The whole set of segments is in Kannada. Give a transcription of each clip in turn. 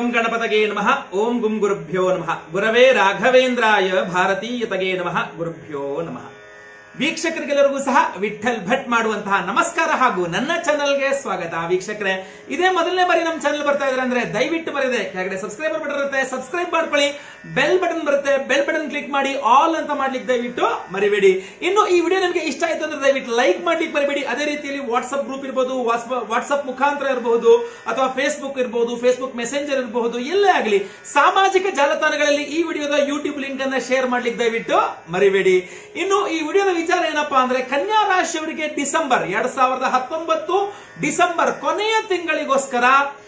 ಗಂ ಗಣಪತಗೆ ನಮಃ ಓಂ ಗುಂ ಗುರುಭ್ಯೋ ನಮಃ ಗುರವೇ ರಾಘವೇಂದ್ರಾಯ ಭಾರತೀಯತಗೆ ನಮಃ ಗುರುಭ್ಯೋ ನಮಃ ವೀಕ್ಷಕರಿಗೆಲ್ಲರಿಗೂ ಸಹ ವಿಠಲ್ ಭಟ್ ಮಾಡುವಂತಹ ನಮಸ್ಕಾರ ಹಾಗೂ ನನ್ನ ಚಾನಲ್ಗೆ ಸ್ವಾಗತ ವೀಕ್ಷಕರೇ ಇದೇ ಮೊದಲನೇ ಬಾರಿ ನಮ್ಮ ಚಾನಲ್ ಬರ್ತಾ ಇದ್ರೆ ಅಂದ್ರೆ ದಯವಿಟ್ಟು ಬರಿದೆ ಕೆಳಗಡೆ ಸಬ್ಸ್ಕ್ರೈಬರ್ ಬಟನ್ ಇರುತ್ತೆ ಸಬ್ಸ್ಕ್ರೈಬ್ ಮಾಡ್ಕೊಳ್ಳಿ ಬೆಲ್ ಬಟನ್ ಬರುತ್ತೆ ಬೆಲ್ ಬಟನ್ ಕ್ಲಿಕ್ ಮಾಡಿ ಆಲ್ ಅಂತ ಮಾಡ್ಲಿಕ್ಕೆ ದಯವಿಟ್ಟು ಮರಿಬೇಡಿ ಇನ್ನು ಈ ವಿಡಿಯೋ ನಿಮಗೆ ಇಷ್ಟ ಆಯ್ತು ಅಂದ್ರೆ ದಯವಿಟ್ಟು ಲೈಕ್ ಮಾಡ್ಲಿಕ್ಕೆ ಮರಿಬೇಡಿ ಅದೇ ರೀತಿಯಲ್ಲಿ ವಾಟ್ಸ್ಆಪ್ ಗ್ರೂಪ್ ಇರಬಹುದು ವಾಟ್ಸ್ಆಪ್ ಮುಖಾಂತರ ಇರಬಹುದು ಅಥವಾ ಫೇಸ್ಬುಕ್ ಇರಬಹುದು ಫೇಸ್ಬುಕ್ ಮೆಸೆಂಜರ್ ಇರಬಹುದು ಎಲ್ಲೇ ಆಗಲಿ ಸಾಮಾಜಿಕ ಜಾಲತಾಣಗಳಲ್ಲಿ ಈ ವಿಡಿಯೋದ ಯೂಟ್ಯೂಬ್ ಲಿಂಕ್ ಅನ್ನ ಶೇರ್ ಮಾಡ್ಲಿಕ್ಕೆ ದಯವಿಟ್ಟು ಮರಿಬೇಡಿ ಇನ್ನು ಈ ವಿಡಿಯೋದ ವಿಚಾರ ಏನಪ್ಪಾ ಅಂದ್ರೆ ಕನ್ಯಾ ರಾಶಿಯವರಿಗೆ ಡಿಸೆಂಬರ್ ಎರಡ್ ಸಾವಿರದ ಹತ್ತೊಂಬತ್ತು ಡಿಸೆಂಬರ್ ಕೊನೆಯ ತಿಂಗಳಿಗೋಸ್ಕರ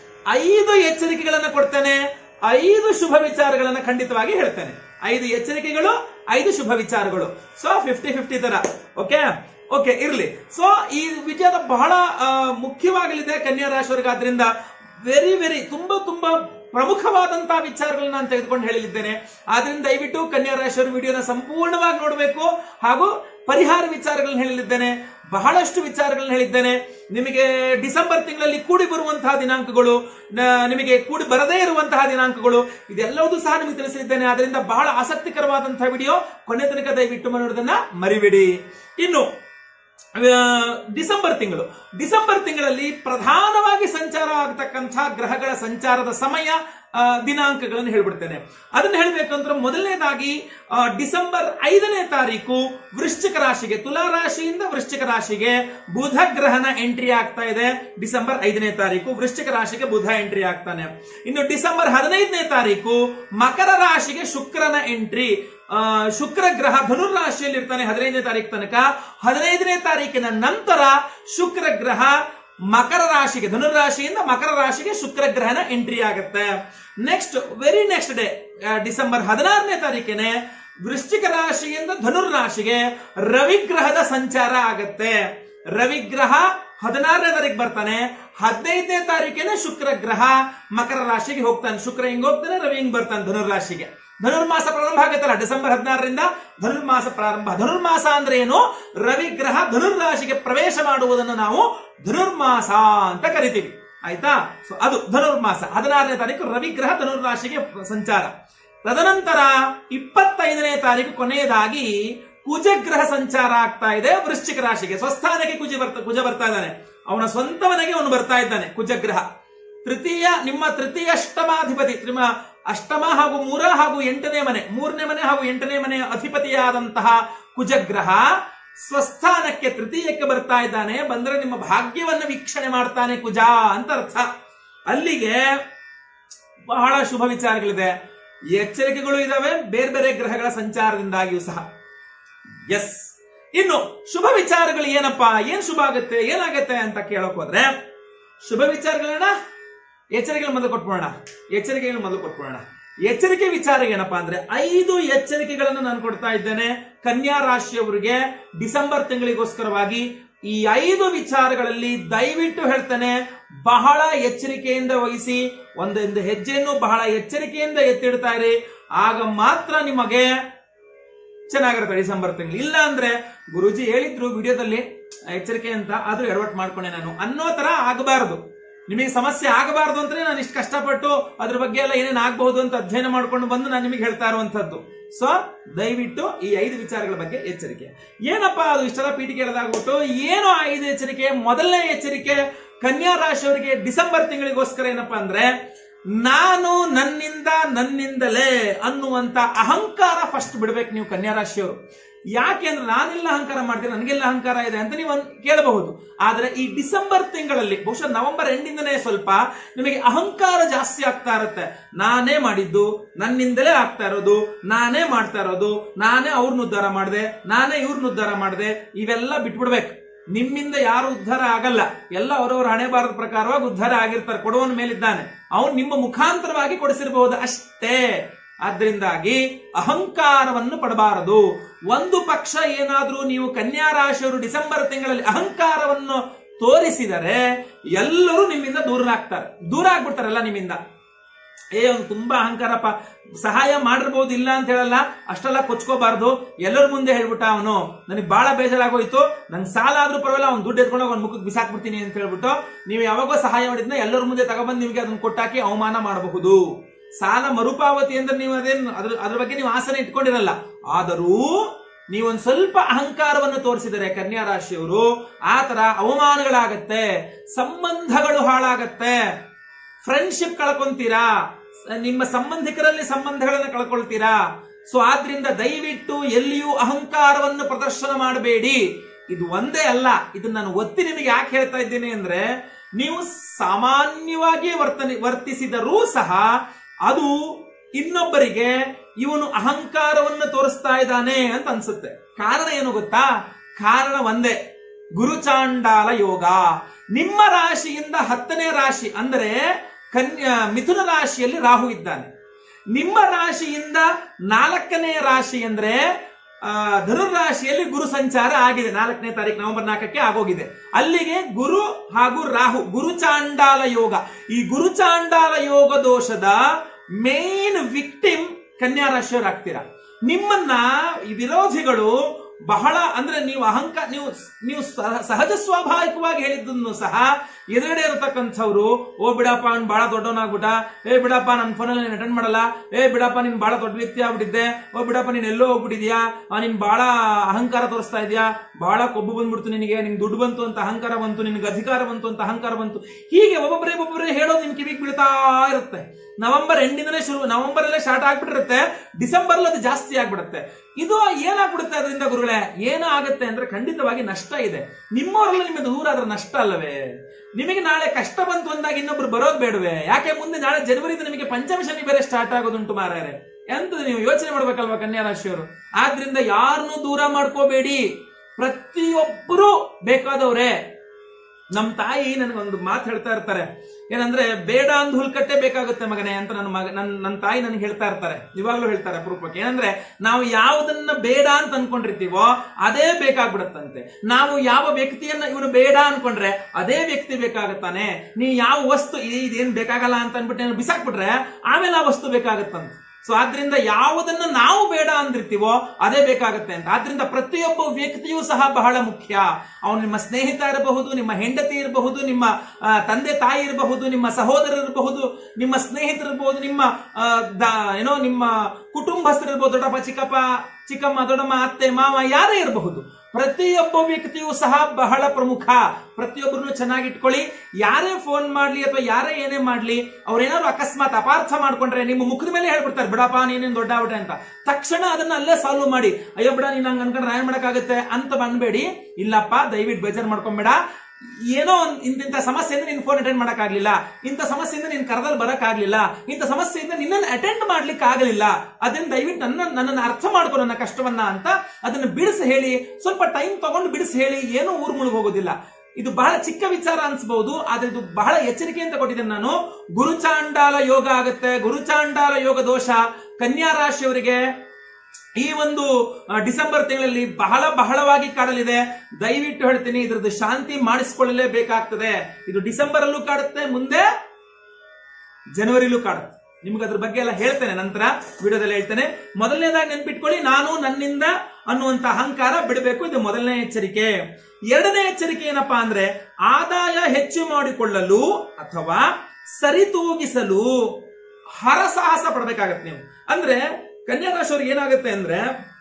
ಐದು ಎಚ್ಚರಿಕೆಗಳನ್ನ ಕೊಡ್ತೇನೆ ಐದು ಶುಭ ವಿಚಾರಗಳನ್ನ ಖಂಡಿತವಾಗಿ ಹೇಳ್ತೇನೆ ಐದು ಎಚ್ಚರಿಕೆಗಳು ಐದು ಶುಭ ವಿಚಾರಗಳು ಸೊ ಫಿಫ್ಟಿ ಫಿಫ್ಟಿ ತರ ಓಕೆ ಓಕೆ ಇರ್ಲಿ ಸೊ ಈ ವಿಚಾರ ಬಹಳ ಆ, ಮುಖ್ಯವಾಗಲಿದೆ ಕನ್ಯಾ ರಾಶಿಯವರಿಗೆ ಆದ್ರಿಂದ ವೆರಿ ವೆರಿ ತುಂಬಾ ತುಂಬಾ ಪ್ರಮುಖವಾದಂತಹ ವಿಚಾರಗಳನ್ನ ನಾನು ತೆಗೆದುಕೊಂಡು ಹೇಳಲಿದ್ದೇನೆ ಆದ್ರಿಂದ ದಯವಿಟ್ಟು ಕನ್ಯಾ ರಾಶಿಯವರು ವಿಡಿಯೋನ ಸಂಪೂರ್ಣವಾಗಿ ನೋಡಬೇಕು ಹಾಗೂ ಪರಿಹಾರ ವಿಚಾರಗಳನ್ನ ಹೇಳಲಿದ್ದೇನೆ ಬಹಳಷ್ಟು ವಿಚಾರಗಳನ್ನ ಹೇಳಿದ್ದೇನೆ ನಿಮಗೆ ಡಿಸೆಂಬರ್ ತಿಂಗಳಲ್ಲಿ ಕೂಡಿ ಬರುವಂತಹ ದಿನಾಂಕಗಳು ನ- ನಿಮಗೆ ಕೂಡಿ ಬರದೇ ಇರುವಂತಹ ದಿನಾಂಕಗಳು ಇದೆಲ್ಲವೂ ಸಹ ನಿಮಗೆ ತಿಳಿಸಲಿದ್ದೇನೆ ಆದ್ರಿಂದ ಬಹಳ ಆಸಕ್ತಿಕರವಾದಂತಹ ವಿಡಿಯೋ ಕೊನೆ ತನಕ ದಯವಿಟ್ಟು ಮಾಡೋದನ್ನ ಮರಿಬೇಡಿ ಇನ್ನು ಆ, ಡಿಸೆಂಬರ್ ತಿಂಗಳು ಡಿಸೆಂಬರ್ ತಿಂಗಳಲ್ಲಿ ಪ್ರಧಾನವಾಗಿ ಸಂಚಾರ ಆಗತಕ್ಕಂತಹ ಗ್ರಹಗಳ ಸಂಚಾರದ ಸಮಯ ಆ, ದಿನಾಂಕಗಳನ್ನು ಹೇಳ್ಬಿಡ್ತೇನೆ ಅದನ್ನ ಹೇಳ್ಬೇಕಂದ್ರೆ ಮೊದಲನೇದಾಗಿ ಆ, ಡಿಸೆಂಬರ್ ಐದನೇ ತಾರೀಕು ವೃಶ್ಚಿಕ ರಾಶಿಗೆ ತುಲಾ ರಾಶಿಯಿಂದ ವೃಶ್ಚಿಕ ರಾಶಿಗೆ ಬುಧ ಗ್ರಹನ ಎಂಟ್ರಿ ಆಗ್ತಾ ಇದೆ ಡಿಸೆಂಬರ್ ಐದನೇ ತಾರೀಕು ವೃಶ್ಚಿಕ ರಾಶಿಗೆ ಬುಧ ಎಂಟ್ರಿ ಆಗ್ತಾನೆ ಇನ್ನು ಡಿಸೆಂಬರ್ ಹದಿನೈದನೇ ತಾರೀಕು ಮಕರ ರಾಶಿಗೆ ಶುಕ್ರನ ಎಂಟ್ರಿ ಆ, ಶುಕ್ರ ಗ್ರಹ ಧನುರ್ ರಾಶಿಯಲ್ಲಿ ಇರ್ತಾನೆ ಹದಿನೈದನೇ ತಾರೀಕು ತನಕ ಹದಿನೈದನೇ ತಾರೀಕಿನ ನಂತರ ಶುಕ್ರ ಗ್ರಹ ಮಕರ ರಾಶಿಗೆ ಧನುರ್ ರಾಶಿಯಿಂದ ಮಕರ ರಾಶಿಗೆ ಶುಕ್ರ ಗ್ರಹನ ಎಂಟ್ರಿ ಆಗುತ್ತೆ next very next day December ಹದಿನಾರನೇ ತಾರೀಕಿನೆ ವೃಶ್ಚಿಕ ರಾಶಿಯಿಂದ ಧನುರ್ ರಾಶಿಗೆ ರವಿಗ್ರಹದ ಸಂಚಾರ ಆಗತ್ತೆ ರವಿಗ್ರಹ ಹದಿನಾರನೇ ತಾರೀಕು ಬರ್ತಾನೆ ಹದಿನೈದನೇ ತಾರೀಕಿನ ಶುಕ್ರ ಗ್ರಹ ಮಕರ ರಾಶಿಗೆ ಹೋಗ್ತಾನೆ ಶುಕ್ರ ಹಿಂಗ್ ಹೋಗ್ತಾನೆ ರವಿ ಹಿಂಗ್ ಬರ್ತಾನೆ ಧನುರ್ ರಾಶಿಗೆ ಧನುರ್ಮಾಸ ಪ್ರಾರಂಭ ಆಗುತ್ತಲ್ಲ ಡಿಸೆಂಬರ್ ಹದಿನಾರರಿಂದ ಧನುರ್ಮಾಸ ಪ್ರಾರಂಭ ಧನುರ್ಮಾಸ ಅಂದ್ರೆ ಏನು ರವಿ ಗ್ರಹ ಧನುರ್ ರಾಶಿಗೆ ಪ್ರವೇಶ ಮಾಡುವುದನ್ನು ನಾವು ಧನುರ್ಮಾಸ ಅಂತ ಕರಿತೀವಿ ಆಯ್ತಾ ಸೊ ಅದು ಧನುರ್ಮಾಸ ಹದಿನಾರನೇ ತಾರೀಕು ರವಿ ಗ್ರಹ ಧನುರ್ ರಾಶಿಗೆ ಸಂಚಾರ ತದನಂತರ ಇಪ್ಪತ್ತೈದನೇ ತಾರೀಕು ಕೊನೆಯದಾಗಿ ಕುಜಗ್ರಹ ಸಂಚಾರ ಆಗ್ತಾ ಇದೆ ವೃಶ್ಚಿಕ ರಾಶಿಗೆ ಸ್ವಸ್ಥಾನಕ್ಕೆ ಕುಜ ಬರ್ತಾ ಕುಜ ಬರ್ತಾ ಇದ್ದಾನೆ ಅವನ ಸ್ವಂತ ಮನೆಗೆ ಅವನು ಬರ್ತಾ ಇದ್ದಾನೆ ಕುಜಗ್ರಹ ತೃತೀಯ ನಿಮ್ಮ ತೃತೀಯ ಅಷ್ಟಮಾಧಿಪತಿ ನಿಮ್ಮ ಅಷ್ಟಮ ಹಾಗೂ ಮೂರ ಹಾಗೂ ಎಂಟನೇ ಮನೆ ಮೂರನೇ ಮನೆ ಹಾಗೂ ಎಂಟನೇ ಮನೆ ಅಧಿಪತಿಯಾದಂತಹ ಕುಜಗ್ರಹ ಸ್ವಸ್ಥಾನಕ್ಕೆ ತೃತೀಯಕ್ಕೆ ಬರ್ತಾ ಇದ್ದಾನೆ ಬಂದ್ರೆ ನಿಮ್ಮ ಭಾಗ್ಯವನ್ನ ವೀಕ್ಷಣೆ ಮಾಡ್ತಾನೆ ಕುಜ ಅಂತ ಅರ್ಥ ಅಲ್ಲಿಗೆ ಬಹಳ ಶುಭ ವಿಚಾರಗಳಿದೆ ಎಚ್ಚರಿಕೆಗಳು ಇದಾವೆ ಬೇರೆ ಬೇರೆ ಗ್ರಹಗಳ ಸಂಚಾರದಿಂದಾಗಿಯೂ ಸಹ ಎಸ್ ಇನ್ನು ಶುಭ ವಿಚಾರಗಳು ಏನಪ್ಪಾ ಏನ್ ಶುಭ ಆಗುತ್ತೆ ಏನಾಗುತ್ತೆ ಅಂತ ಕೇಳಕ್ ಹೋದ್ರೆ ಶುಭ ವಿಚಾರಗಳನ್ನ ಎಚ್ಚರಿಕೆಗಳು ಮೊದಲು ಕೊಟ್ಬಿಡೋಣ ಎಚ್ಚರಿಕೆಗಳು ಮೊದಲು ಕೊಟ್ಬಿಡೋಣ ಎಚ್ಚರಿಕೆ ವಿಚಾರ ಏನಪ್ಪಾ ಅಂದ್ರೆ ಐದು ಎಚ್ಚರಿಕೆಗಳನ್ನು ನಾನು ಕೊಡ್ತಾ ಇದ್ದೇನೆ ಕನ್ಯಾ ರಾಶಿಯವರಿಗೆ ಡಿಸೆಂಬರ್ ತಿಂಗಳಿಗೋಸ್ಕರವಾಗಿ ಈ ಐದು ವಿಚಾರಗಳಲ್ಲಿ ದಯವಿಟ್ಟು ಹೇಳ್ತೇನೆ ಬಹಳ ಎಚ್ಚರಿಕೆಯಿಂದ ವಹಿಸಿ ಒಂದೊಂದು ಹೆಜ್ಜೆಯನ್ನು ಬಹಳ ಎಚ್ಚರಿಕೆಯಿಂದ ಎತ್ತಿಡ್ತಾ ಇರಿ ಆಗ ಮಾತ್ರ ನಿಮಗೆ ಚೆನ್ನಾಗಿರುತ್ತೆ ಡಿಸೆಂಬರ್ ತಿಂಗಳು ಇಲ್ಲ ಅಂದ್ರೆ ಗುರುಜಿ ಹೇಳಿದ್ರು ವಿಡಿಯೋದಲ್ಲಿ ಎಚ್ಚರಿಕೆ ಅಂತ ಆದ್ರೂ ಎಡವಟ್ ಮಾಡ್ಕೊಂಡೆ ನಾನು ಅನ್ನೋ ತರ ಆಗಬಾರದು ನಿಮಗೆ ಸಮಸ್ಯೆ ಆಗಬಾರದು ಅಂದ್ರೆ ನಾನು ಇಷ್ಟು ಕಷ್ಟಪಟ್ಟು ಅದ್ರ ಬಗ್ಗೆ ಎಲ್ಲ ಏನೇನ್ ಆಗಬಹುದು ಅಂತ ಅಧ್ಯಯನ ಮಾಡ್ಕೊಂಡು ಬಂದು ನಾನು ನಿಮಗೆ ಹೇಳ್ತಾ ಇರುವಂತದ್ದು ಸೊ ದಯವಿಟ್ಟು ಈ ಐದು ವಿಚಾರಗಳ ಬಗ್ಗೆ ಎಚ್ಚರಿಕೆ ಏನಪ್ಪಾ ಅದು ಇಷ್ಟೆಲ್ಲ ಪೀಠಿಕೆ ಹೇಳದಾಗ್ಬಿಟ್ಟು ಏನು ಆ ಐದು ಎಚ್ಚರಿಕೆ ಮೊದಲನೇ ಎಚ್ಚರಿಕೆ ಕನ್ಯಾ ರಾಶಿಯವರಿಗೆ ಡಿಸೆಂಬರ್ ತಿಂಗಳಿಗೋಸ್ಕರ ಏನಪ್ಪಾ ಅಂದ್ರೆ ನಾನು ನನ್ನಿಂದ ನನ್ನಿಂದಲೇ ಅನ್ನುವಂತ ಅಹಂಕಾರ ಫಸ್ಟ್ ಬಿಡ್ಬೇಕು ನೀವು ಕನ್ಯಾ ರಾಶಿಯವರು ಯಾಕೆ ಅಂದ್ರೆ ನಾನೆಲ್ಲ ಅಹಂಕಾರ ಮಾಡ್ತೀನಿ ನನಗೆಲ್ಲ ಅಹಂಕಾರ ಇದೆ ಅಂತ ನೀವು ಅನ್- ಕೇಳಬಹುದು ಆದ್ರೆ ಈ ಡಿಸೆಂಬರ್ ತಿಂಗಳಲ್ಲಿ ಬಹುಶಃ ನವೆಂಬರ್ ಎಂಡಿಂದನೇ ಸ್ವಲ್ಪ ನಿಮಗೆ ಅಹಂಕಾರ ಜಾಸ್ತಿ ಆಗ್ತಾ ಇರುತ್ತೆ ನಾನೇ ಮಾಡಿದ್ದು ನನ್ನಿಂದಲೇ ಆಗ್ತಾ ಇರೋದು ನಾನೇ ಮಾಡ್ತಾ ಇರೋದು ನಾನೇ ಅವ್ರನ್ನ ಉದ್ಧಾರ ಮಾಡಿದೆ ನಾನೇ ಇವ್ರನ್ನ ಉದ್ಧಾರ ಮಾಡಿದೆ ಇವೆಲ್ಲ ಬಿಟ್ಬಿಡ್ಬೇಕು ನಿಮ್ಮಿಂದ ಯಾರು ಉದ್ಧಾರ ಆಗಲ್ಲ ಎಲ್ಲ ಅವರವರ ಹಣೆ ಬಾರದ ಪ್ರಕಾರವಾಗಿ ಉದ್ಧಾರ ಆಗಿರ್ತಾರೆ ಕೊಡುವನ ಮೇಲಿದ್ದಾನೆ ಅವನು ನಿಮ್ಮ ಮುಖಾಂತರವಾಗಿ ಕೊಡಿಸಿರಬಹುದು ಅಷ್ಟೇ ಆದ್ರಿಂದಾಗಿ ಅಹಂಕಾರವನ್ನು ಪಡಬಾರದು ಒಂದು ಪಕ್ಷ ಏನಾದ್ರೂ ನೀವು ಕನ್ಯಾ ರಾಶಿಯವರು ಡಿಸೆಂಬರ್ ತಿಂಗಳಲ್ಲಿ ಅಹಂಕಾರವನ್ನು ತೋರಿಸಿದರೆ ಎಲ್ಲರೂ ನಿಮ್ಮಿಂದ ದೂರ ಆಗ್ತಾರೆ ದೂರ ಆಗ್ಬಿಡ್ತಾರಲ್ಲ ನಿಮ್ಮಿಂದ ಏ ಅವ್ನು ತುಂಬಾ ಅಹಂಕಾರಪ್ಪ ಸಹಾಯ ಮಾಡಿರ್ಬೋದು ಇಲ್ಲ ಅಂತ ಹೇಳಲ್ಲ ಅಷ್ಟೆಲ್ಲ ಕೊಚ್ಕೋಬಾರ್ದು ಎಲ್ಲರ ಮುಂದೆ ಹೇಳ್ಬಿಟ್ಟ ಅವನು ನನಗೆ ಬಹಳ ಬೇಜಾರಾಗೋಯ್ತು ನಂಗೆ ಸಾಲ ಆದ್ರೂ ಪರವಾಗಿಲ್ಲ ಅವ್ನು ದುಡ್ಡು ಎತ್ಕೊಂಡು ಅವ್ನ ಮುಖಕ್ಕೆ ಬಿಸಾಕ್ಬಿಡ್ತೀನಿ ಅಂತ ಹೇಳ್ಬಿಟ್ಟು ನೀವು ಯಾವಾಗೋ ಸಹಾಯ ಮಾಡಿದ್ನ ಎಲ್ಲರ ಮುಂದೆ ತಗೊಬಂದು ನಿಮಗೆ ಅದನ್ನ ಕೊಟ್ಟಾಕಿ ಅವಮಾನ ಮಾಡಬಹುದು ಸಾಲ ಮರುಪಾವತಿ ಅಂದ್ರೆ ನೀವು ಅದೇನು ಅದ್ರ ಅದ್ರ ಬಗ್ಗೆ ನೀವು ಆಸನೆ ಇಟ್ಕೊಂಡಿರಲ್ಲ ಆದರೂ ನೀವೊಂದ್ ಸ್ವಲ್ಪ ಅಹಂಕಾರವನ್ನು ತೋರಿಸಿದರೆ ಕನ್ಯಾ ರಾಶಿಯವರು ಆ ತರ ಅವಮಾನಗಳಾಗತ್ತೆ ಸಂಬಂಧಗಳು ಹಾಳಾಗತ್ತೆ ಫ್ರೆಂಡ್ಶಿಪ್ ಕಳ್ಕೊಂತೀರಾ ನಿಮ್ಮ ಸಂಬಂಧಿಕರಲ್ಲಿ ಸಂಬಂಧಗಳನ್ನು ಕಳ್ಕೊಳ್ತೀರಾ ಸೊ ಆದ್ರಿಂದ ದಯವಿಟ್ಟು ಎಲ್ಲಿಯೂ ಅಹಂಕಾರವನ್ನು ಪ್ರದರ್ಶನ ಮಾಡಬೇಡಿ ಇದು ಒಂದೇ ಅಲ್ಲ ಇದನ್ನ ನಾನು ಒತ್ತಿ ನಿಮಗೆ ಯಾಕೆ ಹೇಳ್ತಾ ಇದ್ದೀನಿ ಅಂದ್ರೆ ನೀವು ಸಾಮಾನ್ಯವಾಗಿ ವರ್ತನೆ ವರ್ತಿಸಿದರೂ ಸಹ ಅದು ಇನ್ನೊಬ್ಬರಿಗೆ ಇವನು ಅಹಂಕಾರವನ್ನು ತೋರಿಸ್ತಾ ಇದ್ದಾನೆ ಅಂತ ಅನ್ಸುತ್ತೆ ಕಾರಣ ಏನು ಗೊತ್ತಾ ಕಾರಣ ಒಂದೇ ಗುರುಚಾಂಡಾಲ ಯೋಗ ನಿಮ್ಮ ರಾಶಿಯಿಂದ ಹತ್ತನೇ ರಾಶಿ ಅಂದರೆ ಕನ್ಯಾ ಮಿಥುನ ರಾಶಿಯಲ್ಲಿ ರಾಹು ಇದ್ದಾನೆ ನಿಮ್ಮ ರಾಶಿಯಿಂದ ನಾಲ್ಕನೇ ರಾಶಿ ಅಂದ್ರೆ ಆ, ಧನುರಾಶಿಯಲ್ಲಿ ಗುರು ಸಂಚಾರ ಆಗಿದೆ ನಾಲ್ಕನೇ ತಾರೀಕು ನವೆಂಬರ್ ನಾಲ್ಕಕ್ಕೆ ಆಗೋಗಿದೆ ಅಲ್ಲಿಗೆ ಗುರು ಹಾಗೂ ರಾಹು ಗುರುಚಾಂಡಾಲ ಯೋಗ ಈ ಗುರುಚಾಂಡಾಲ ಯೋಗ ದೋಷದ ಮೇನ್ ವಿಕ್ಟಿಮ್ ಕನ್ಯಾ ರಾಶಿಯವರಾಗ್ತೀರಾ ನಿಮ್ಮನ್ನ ಈ ವಿರೋಧಿಗಳು ಬಹಳ ಅಂದ್ರೆ ನೀವು ಅಹಂಕಾರ ನೀವು ನೀವು ಸಹ- ಸಹಜ ಸ್ವಾಭಾವಿಕವಾಗಿ ಹೇಳಿದ್ದನ್ನು ಸಹ ಎದುರುಗಡೆ ಇರತಕ್ಕಂಥವ್ರು ಓ ಬಿಡಪ್ಪ ಅವ್ನು ಬಹಳ ದೊಡ್ಡವನಾಗ್ಬಿಟ್ಟ ಏ ಬಿಡಪ್ಪ ನನ್ನ ಫೋನಲ್ಲಿ ನೀನು ಅಟೆಂಡ್ ಮಾಡಲ್ಲ ಏ ಬಿಡಪ್ಪ ನೀನ್ ಬಹಳ ದೊಡ್ಡ ವ್ಯಕ್ತಿ ಆಗ್ಬಿಟ್ಟಿದ್ದೆ ಓ ಬಿಡಪ್ಪ ನೀನ್ ಎಲ್ಲೋ ಹೋಗ್ಬಿಟ್ಟಿದ್ಯಾ ಆ, ನೀನ್ ಬಹಳ ಅಹಂಕಾರ ತೋರಿಸ್ತಾ ಇದೆಯಾ ಬಹಳ ಕೊಬ್ಬು ಬಂದ್ಬಿಡ್ತು ನಿನಗೆ ನಿನ್ ದುಡ್ಡು ಬಂತು ಅಂತ ಅಹಂಕಾರ ಬಂತು ನಿನ್ಗೆ ಅಧಿಕಾರ ಬಂತು ಅಂತ ಅಹಂಕಾರ ಬಂತು ಹೀಗೆ ಒಬ್ಬೊಬ್ಬರೇ ಒಬ್ಬೊಬ್ಬರೇ ಹೇಳೋದು ನಿನ್ ಕಿವಿಗೆ ಬೀಳ್ತಾ ಇರುತ್ತೆ ನವೆಂಬರ್ ಎಂಡಿಂದನೇ ಶುರು ನವೆಂಬರ್ ಅಲ್ಲೇ ಸ್ಟಾರ್ಟ್ ಆಗ್ಬಿಟ್ಟಿರುತ್ತೆ ಡಿಸೆಂಬರ್ ಅದು ಜಾಸ್ತಿ ಆಗ್ಬಿಡುತ್ತೆ ಇದು ಏನಾಗ್ಬಿಡುತ್ತೆ ಅದರಿಂದ ಗುರುಗಳೇ ಏನು ಆಗುತ್ತೆ ಅಂದ್ರೆ ಖಂಡಿತವಾಗಿ ನಷ್ಟ ಇದೆ ನಿಮ್ಮವರೆಲ್ಲ ನಿಮಗೆ ದೂರ ಆದ್ರೆ ನಷ್ಟ ಅಲ್ಲವೇ ನಿಮಗೆ ನಾಳೆ ಕಷ್ಟ ಬಂತು ಅಂದಾಗ ಇನ್ನೊಬ್ರು ಬರೋದು ಬೇಡವೆ ಯಾಕೆ ಮುಂದೆ ನಾಳೆ ಜನವರಿಯಿಂದ ನಿಮಗೆ ಪಂಚಮ ಶನಿ ಬೇರೆ ಸ್ಟಾರ್ಟ್ ಆಗೋದುಂಟು ಮಾರಾಯರೆ ಎಂತ ನೀವು ಯೋಚನೆ ಮಾಡ್ಬೇಕಲ್ವಾ ಕನ್ಯಾ ರಾಶಿಯವರು ಆದ್ರಿಂದ ಯಾರನ್ನೂ ದೂರ ಮಾಡ್ಕೋಬೇಡಿ ಪ್ರತಿಯೊಬ್ಬರು ಬೇಕಾದವ್ರೆ ನಮ್ ತಾಯಿ ನನಗೊಂದು ಮಾತು ಹೇಳ್ತಾ ಇರ್ತಾರೆ ಏನಂದ್ರೆ ಬೇಡ ಅಂದ್ ಹುಲ್ಕಟ್ಟೆ ಬೇಕಾಗುತ್ತೆ ಮಗನೇ ಅಂತ ನನ್ನ ಮಗ ನನ್ನ ನನ್ನ ತಾಯಿ ನನಗೆ ಹೇಳ್ತಾ ಇರ್ತಾರೆ ಇವಾಗ್ಲೂ ಹೇಳ್ತಾರೆ ಅಪರೂಪಕ್ಕೆ ಏನಂದ್ರೆ ನಾವು ಯಾವುದನ್ನ ಬೇಡ ಅಂತ ಅನ್ಕೊಂಡಿರ್ತೀವೋ ಅದೇ ಬೇಕಾಗ್ಬಿಡತ್ತಂತೆ ನಾವು ಯಾವ ವ್ಯಕ್ತಿಯನ್ನ ಇವನು ಬೇಡ ಅನ್ಕೊಂಡ್ರೆ ಅದೇ ವ್ಯಕ್ತಿ ಬೇಕಾಗತ್ತಾನೆ ನೀವು ಯಾವ ವಸ್ತು ಇ- ಇದೇನ್ ಬೇಕಾಗಲ್ಲ ಅಂತ ಅನ್ಬಿಟ್ಟು ಏನಾದ್ರು ಬಿಸಾಕ್ಬಿಟ್ರೆ ಆಮೇಲೆ ಆ ವಸ್ತು ಬೇಕಾಗತ್ತಂತೆ ಸೊ ಆದ್ರಿಂದ ಯಾವುದನ್ನ ನಾವು ಬೇಡ ಅಂದಿರ್ತೀವೋ ಅದೇ ಬೇಕಾಗುತ್ತೆ ಅಂತ ಆದ್ರಿಂದ ಪ್ರತಿಯೊಬ್ಬ ವ್ಯಕ್ತಿಯೂ ಸಹ ಬಹಳ ಮುಖ್ಯ ಅವನು ನಿಮ್ಮ ಸ್ನೇಹಿತ ಇರಬಹುದು ನಿಮ್ಮ ಹೆಂಡತಿ ಇರಬಹುದು ನಿಮ್ಮ ಆ, ತಂದೆ ತಾಯಿ ಇರಬಹುದು ನಿಮ್ಮ ಸಹೋದರ ಇರಬಹುದು ನಿಮ್ಮ ಸ್ನೇಹಿತರಿರಬಹುದು ನಿಮ್ಮ ಆ, ದ- ಏನೋ ನಿಮ್ಮ ಕುಟುಂಬಸ್ಥರಿರ್ಬೋದು ದೊಡ್ಡಪ್ಪ ಚಿಕ್ಕಪ್ಪ ಚಿಕ್ಕಮ್ಮ ದೊಡ್ಡಮ್ಮ ಅತ್ತೆ ಮಾವ ಯಾರೇ ಇರಬಹುದು ಪ್ರತಿಯೊಬ್ಬ ವ್ಯಕ್ತಿಯೂ ಸಹ ಬಹಳ ಪ್ರಮುಖ ಪ್ರತಿಯೊಬ್ಬರನ್ನು ಚೆನ್ನಾಗಿಟ್ಕೊಳ್ಳಿ ಯಾರೇ ಫೋನ್ ಮಾಡ್ಲಿ ಅಥವಾ ಯಾರೇ ಏನೇ ಮಾಡ್ಲಿ ಅವ್ರೇನಾದ್ರು ಅಕಸ್ಮಾತ್ ಅಪಾರ್ಥ ಮಾಡ್ಕೊಂಡ್ರೆ ನಿಮ್ಮ ಮುಖದ ಮೇಲೆ ಹೇಳ್ಬಿಡ್ತಾರೆ ಬಿಡಪ್ಪ ನೀನೇನು ದೊಡ್ಡ ಆಗ್ಬಿಟ್ಟೆ ಅಂತ ತಕ್ಷಣ ಅದನ್ನ ಅಲ್ಲೇ ಸಾಲ್ವ್ ಮಾಡಿ ಅಯ್ಯೋ ಬಿಡ ನೀನ್ ಹಂಗ ಅನ್ಕೊಂಡ್ರೆ ಏನ್ ಮಾಡಕ್ಕಾಗತ್ತೆ ಅಂತ ಬಂದ್ಬೇಡಿ ಇಲ್ಲಪ್ಪ ದಯವಿಟ್ಟು ಬೇಜಾರ್ ಮಾಡ್ಕೊಂಬೇಡ ಏನೋ ಒಂದ್ ಇಂತಿಂತ ಸಮಸ್ಯೆಯಿಂದ ನೀನ್ ಫೋನ್ ಅಟೆಂಡ್ ಮಾಡಕ್ಕಾಗ್ಲಿಲ್ಲ ಇಂಥ ಸಮಸ್ಯೆಯಿಂದ ನೀನ್ ಕರೆದಲ್ಲಿ ಬರಕ್ಕಾಗ್ಲಿಲ್ಲ ಇಂಥ ಸಮಸ್ಯೆಯಿಂದ ನಿನ್ನನ್ನು ಅಟೆಂಡ್ ಮಾಡ್ಲಿಕ್ಕೆ ಆಗಲಿಲ್ಲ ಅದನ್ನ ದಯವಿಟ್ಟು ನನ್ನ ನನ್ನನ್ನು ಅರ್ಥ ಮಾಡ್ಕೊ ನನ್ನ ಕಷ್ಟವನ್ನ ಅಂತ ಅದನ್ನ ಬಿಡಿಸಿ ಹೇಳಿ ಸ್ವಲ್ಪ ಟೈಮ್ ತಗೊಂಡು ಬಿಡಿಸಿ ಹೇಳಿ ಏನೂ ಊರ್ ಮುಳುಗ್ ಹೋಗೋದಿಲ್ಲ ಇದು ಬಹಳ ಚಿಕ್ಕ ವಿಚಾರ ಅನ್ಸ್ಬಹುದು ಆದ್ರೆ ಇದು ಬಹಳ ಎಚ್ಚರಿಕೆ ಅಂತ ಕೊಟ್ಟಿದ್ದೇನೆ ನಾನು ಗುರುಚಾಂಡಾಲ ಯೋಗ ಆಗುತ್ತೆ ಗುರುಚಾಂಡಾಲ ಯೋಗ ದೋಷ ಕನ್ಯಾ ರಾಶಿಯವರಿಗೆ ಈ ಒಂದು ಆ, ಡಿಸೆಂಬರ್ ತಿಂಗಳಲ್ಲಿ ಬಹಳ ಬಹಳವಾಗಿ ಕಾಡಲಿದೆ ದಯವಿಟ್ಟು ಹೇಳ್ತೀನಿ ಇದ್ರದ್ದು ಶಾಂತಿ ಮಾಡಿಸಿಕೊಳ್ಳಲೇಬೇಕಾಗ್ತದೆ ಇದು ಡಿಸೆಂಬರ್ ಅಲ್ಲೂ ಕಾಡುತ್ತೆ ಮುಂದೆ ಜನವರಿಲೂ ಕಾಡುತ್ತೆ ನಿಮ್ಗೆ ಅದ್ರ ಬಗ್ಗೆ ಎಲ್ಲ ಹೇಳ್ತೇನೆ ನಂತರ ವಿಡಿಯೋದಲ್ಲಿ ಹೇಳ್ತೇನೆ ಮೊದಲನೇದಾಗಿ ನೆನ್ಪಿಟ್ಕೊಳ್ಳಿ ನಾನು ನನ್ನಿಂದ ಅನ್ನುವಂತ ಅಹಂಕಾರ ಬಿಡಬೇಕು ಇದು ಮೊದಲನೇ ಎಚ್ಚರಿಕೆ ಎರಡನೇ ಎಚ್ಚರಿಕೆ ಏನಪ್ಪಾ ಅಂದ್ರೆ ಆದಾಯ ಹೆಚ್ಚು ಮಾಡಿಕೊಳ್ಳಲು ಅಥವಾ ಸರಿತೂಗಿಸಲು ಹರಸಾಹಸ ಪಡಬೇಕಾಗತ್ತೆ ನೀವು ಅಂದ್ರೆ ಕನ್ಯಾ ರಾಶಿಯವ್ರಿಗೆ ಏನಾಗುತ್ತೆ ಅಂದ್ರೆ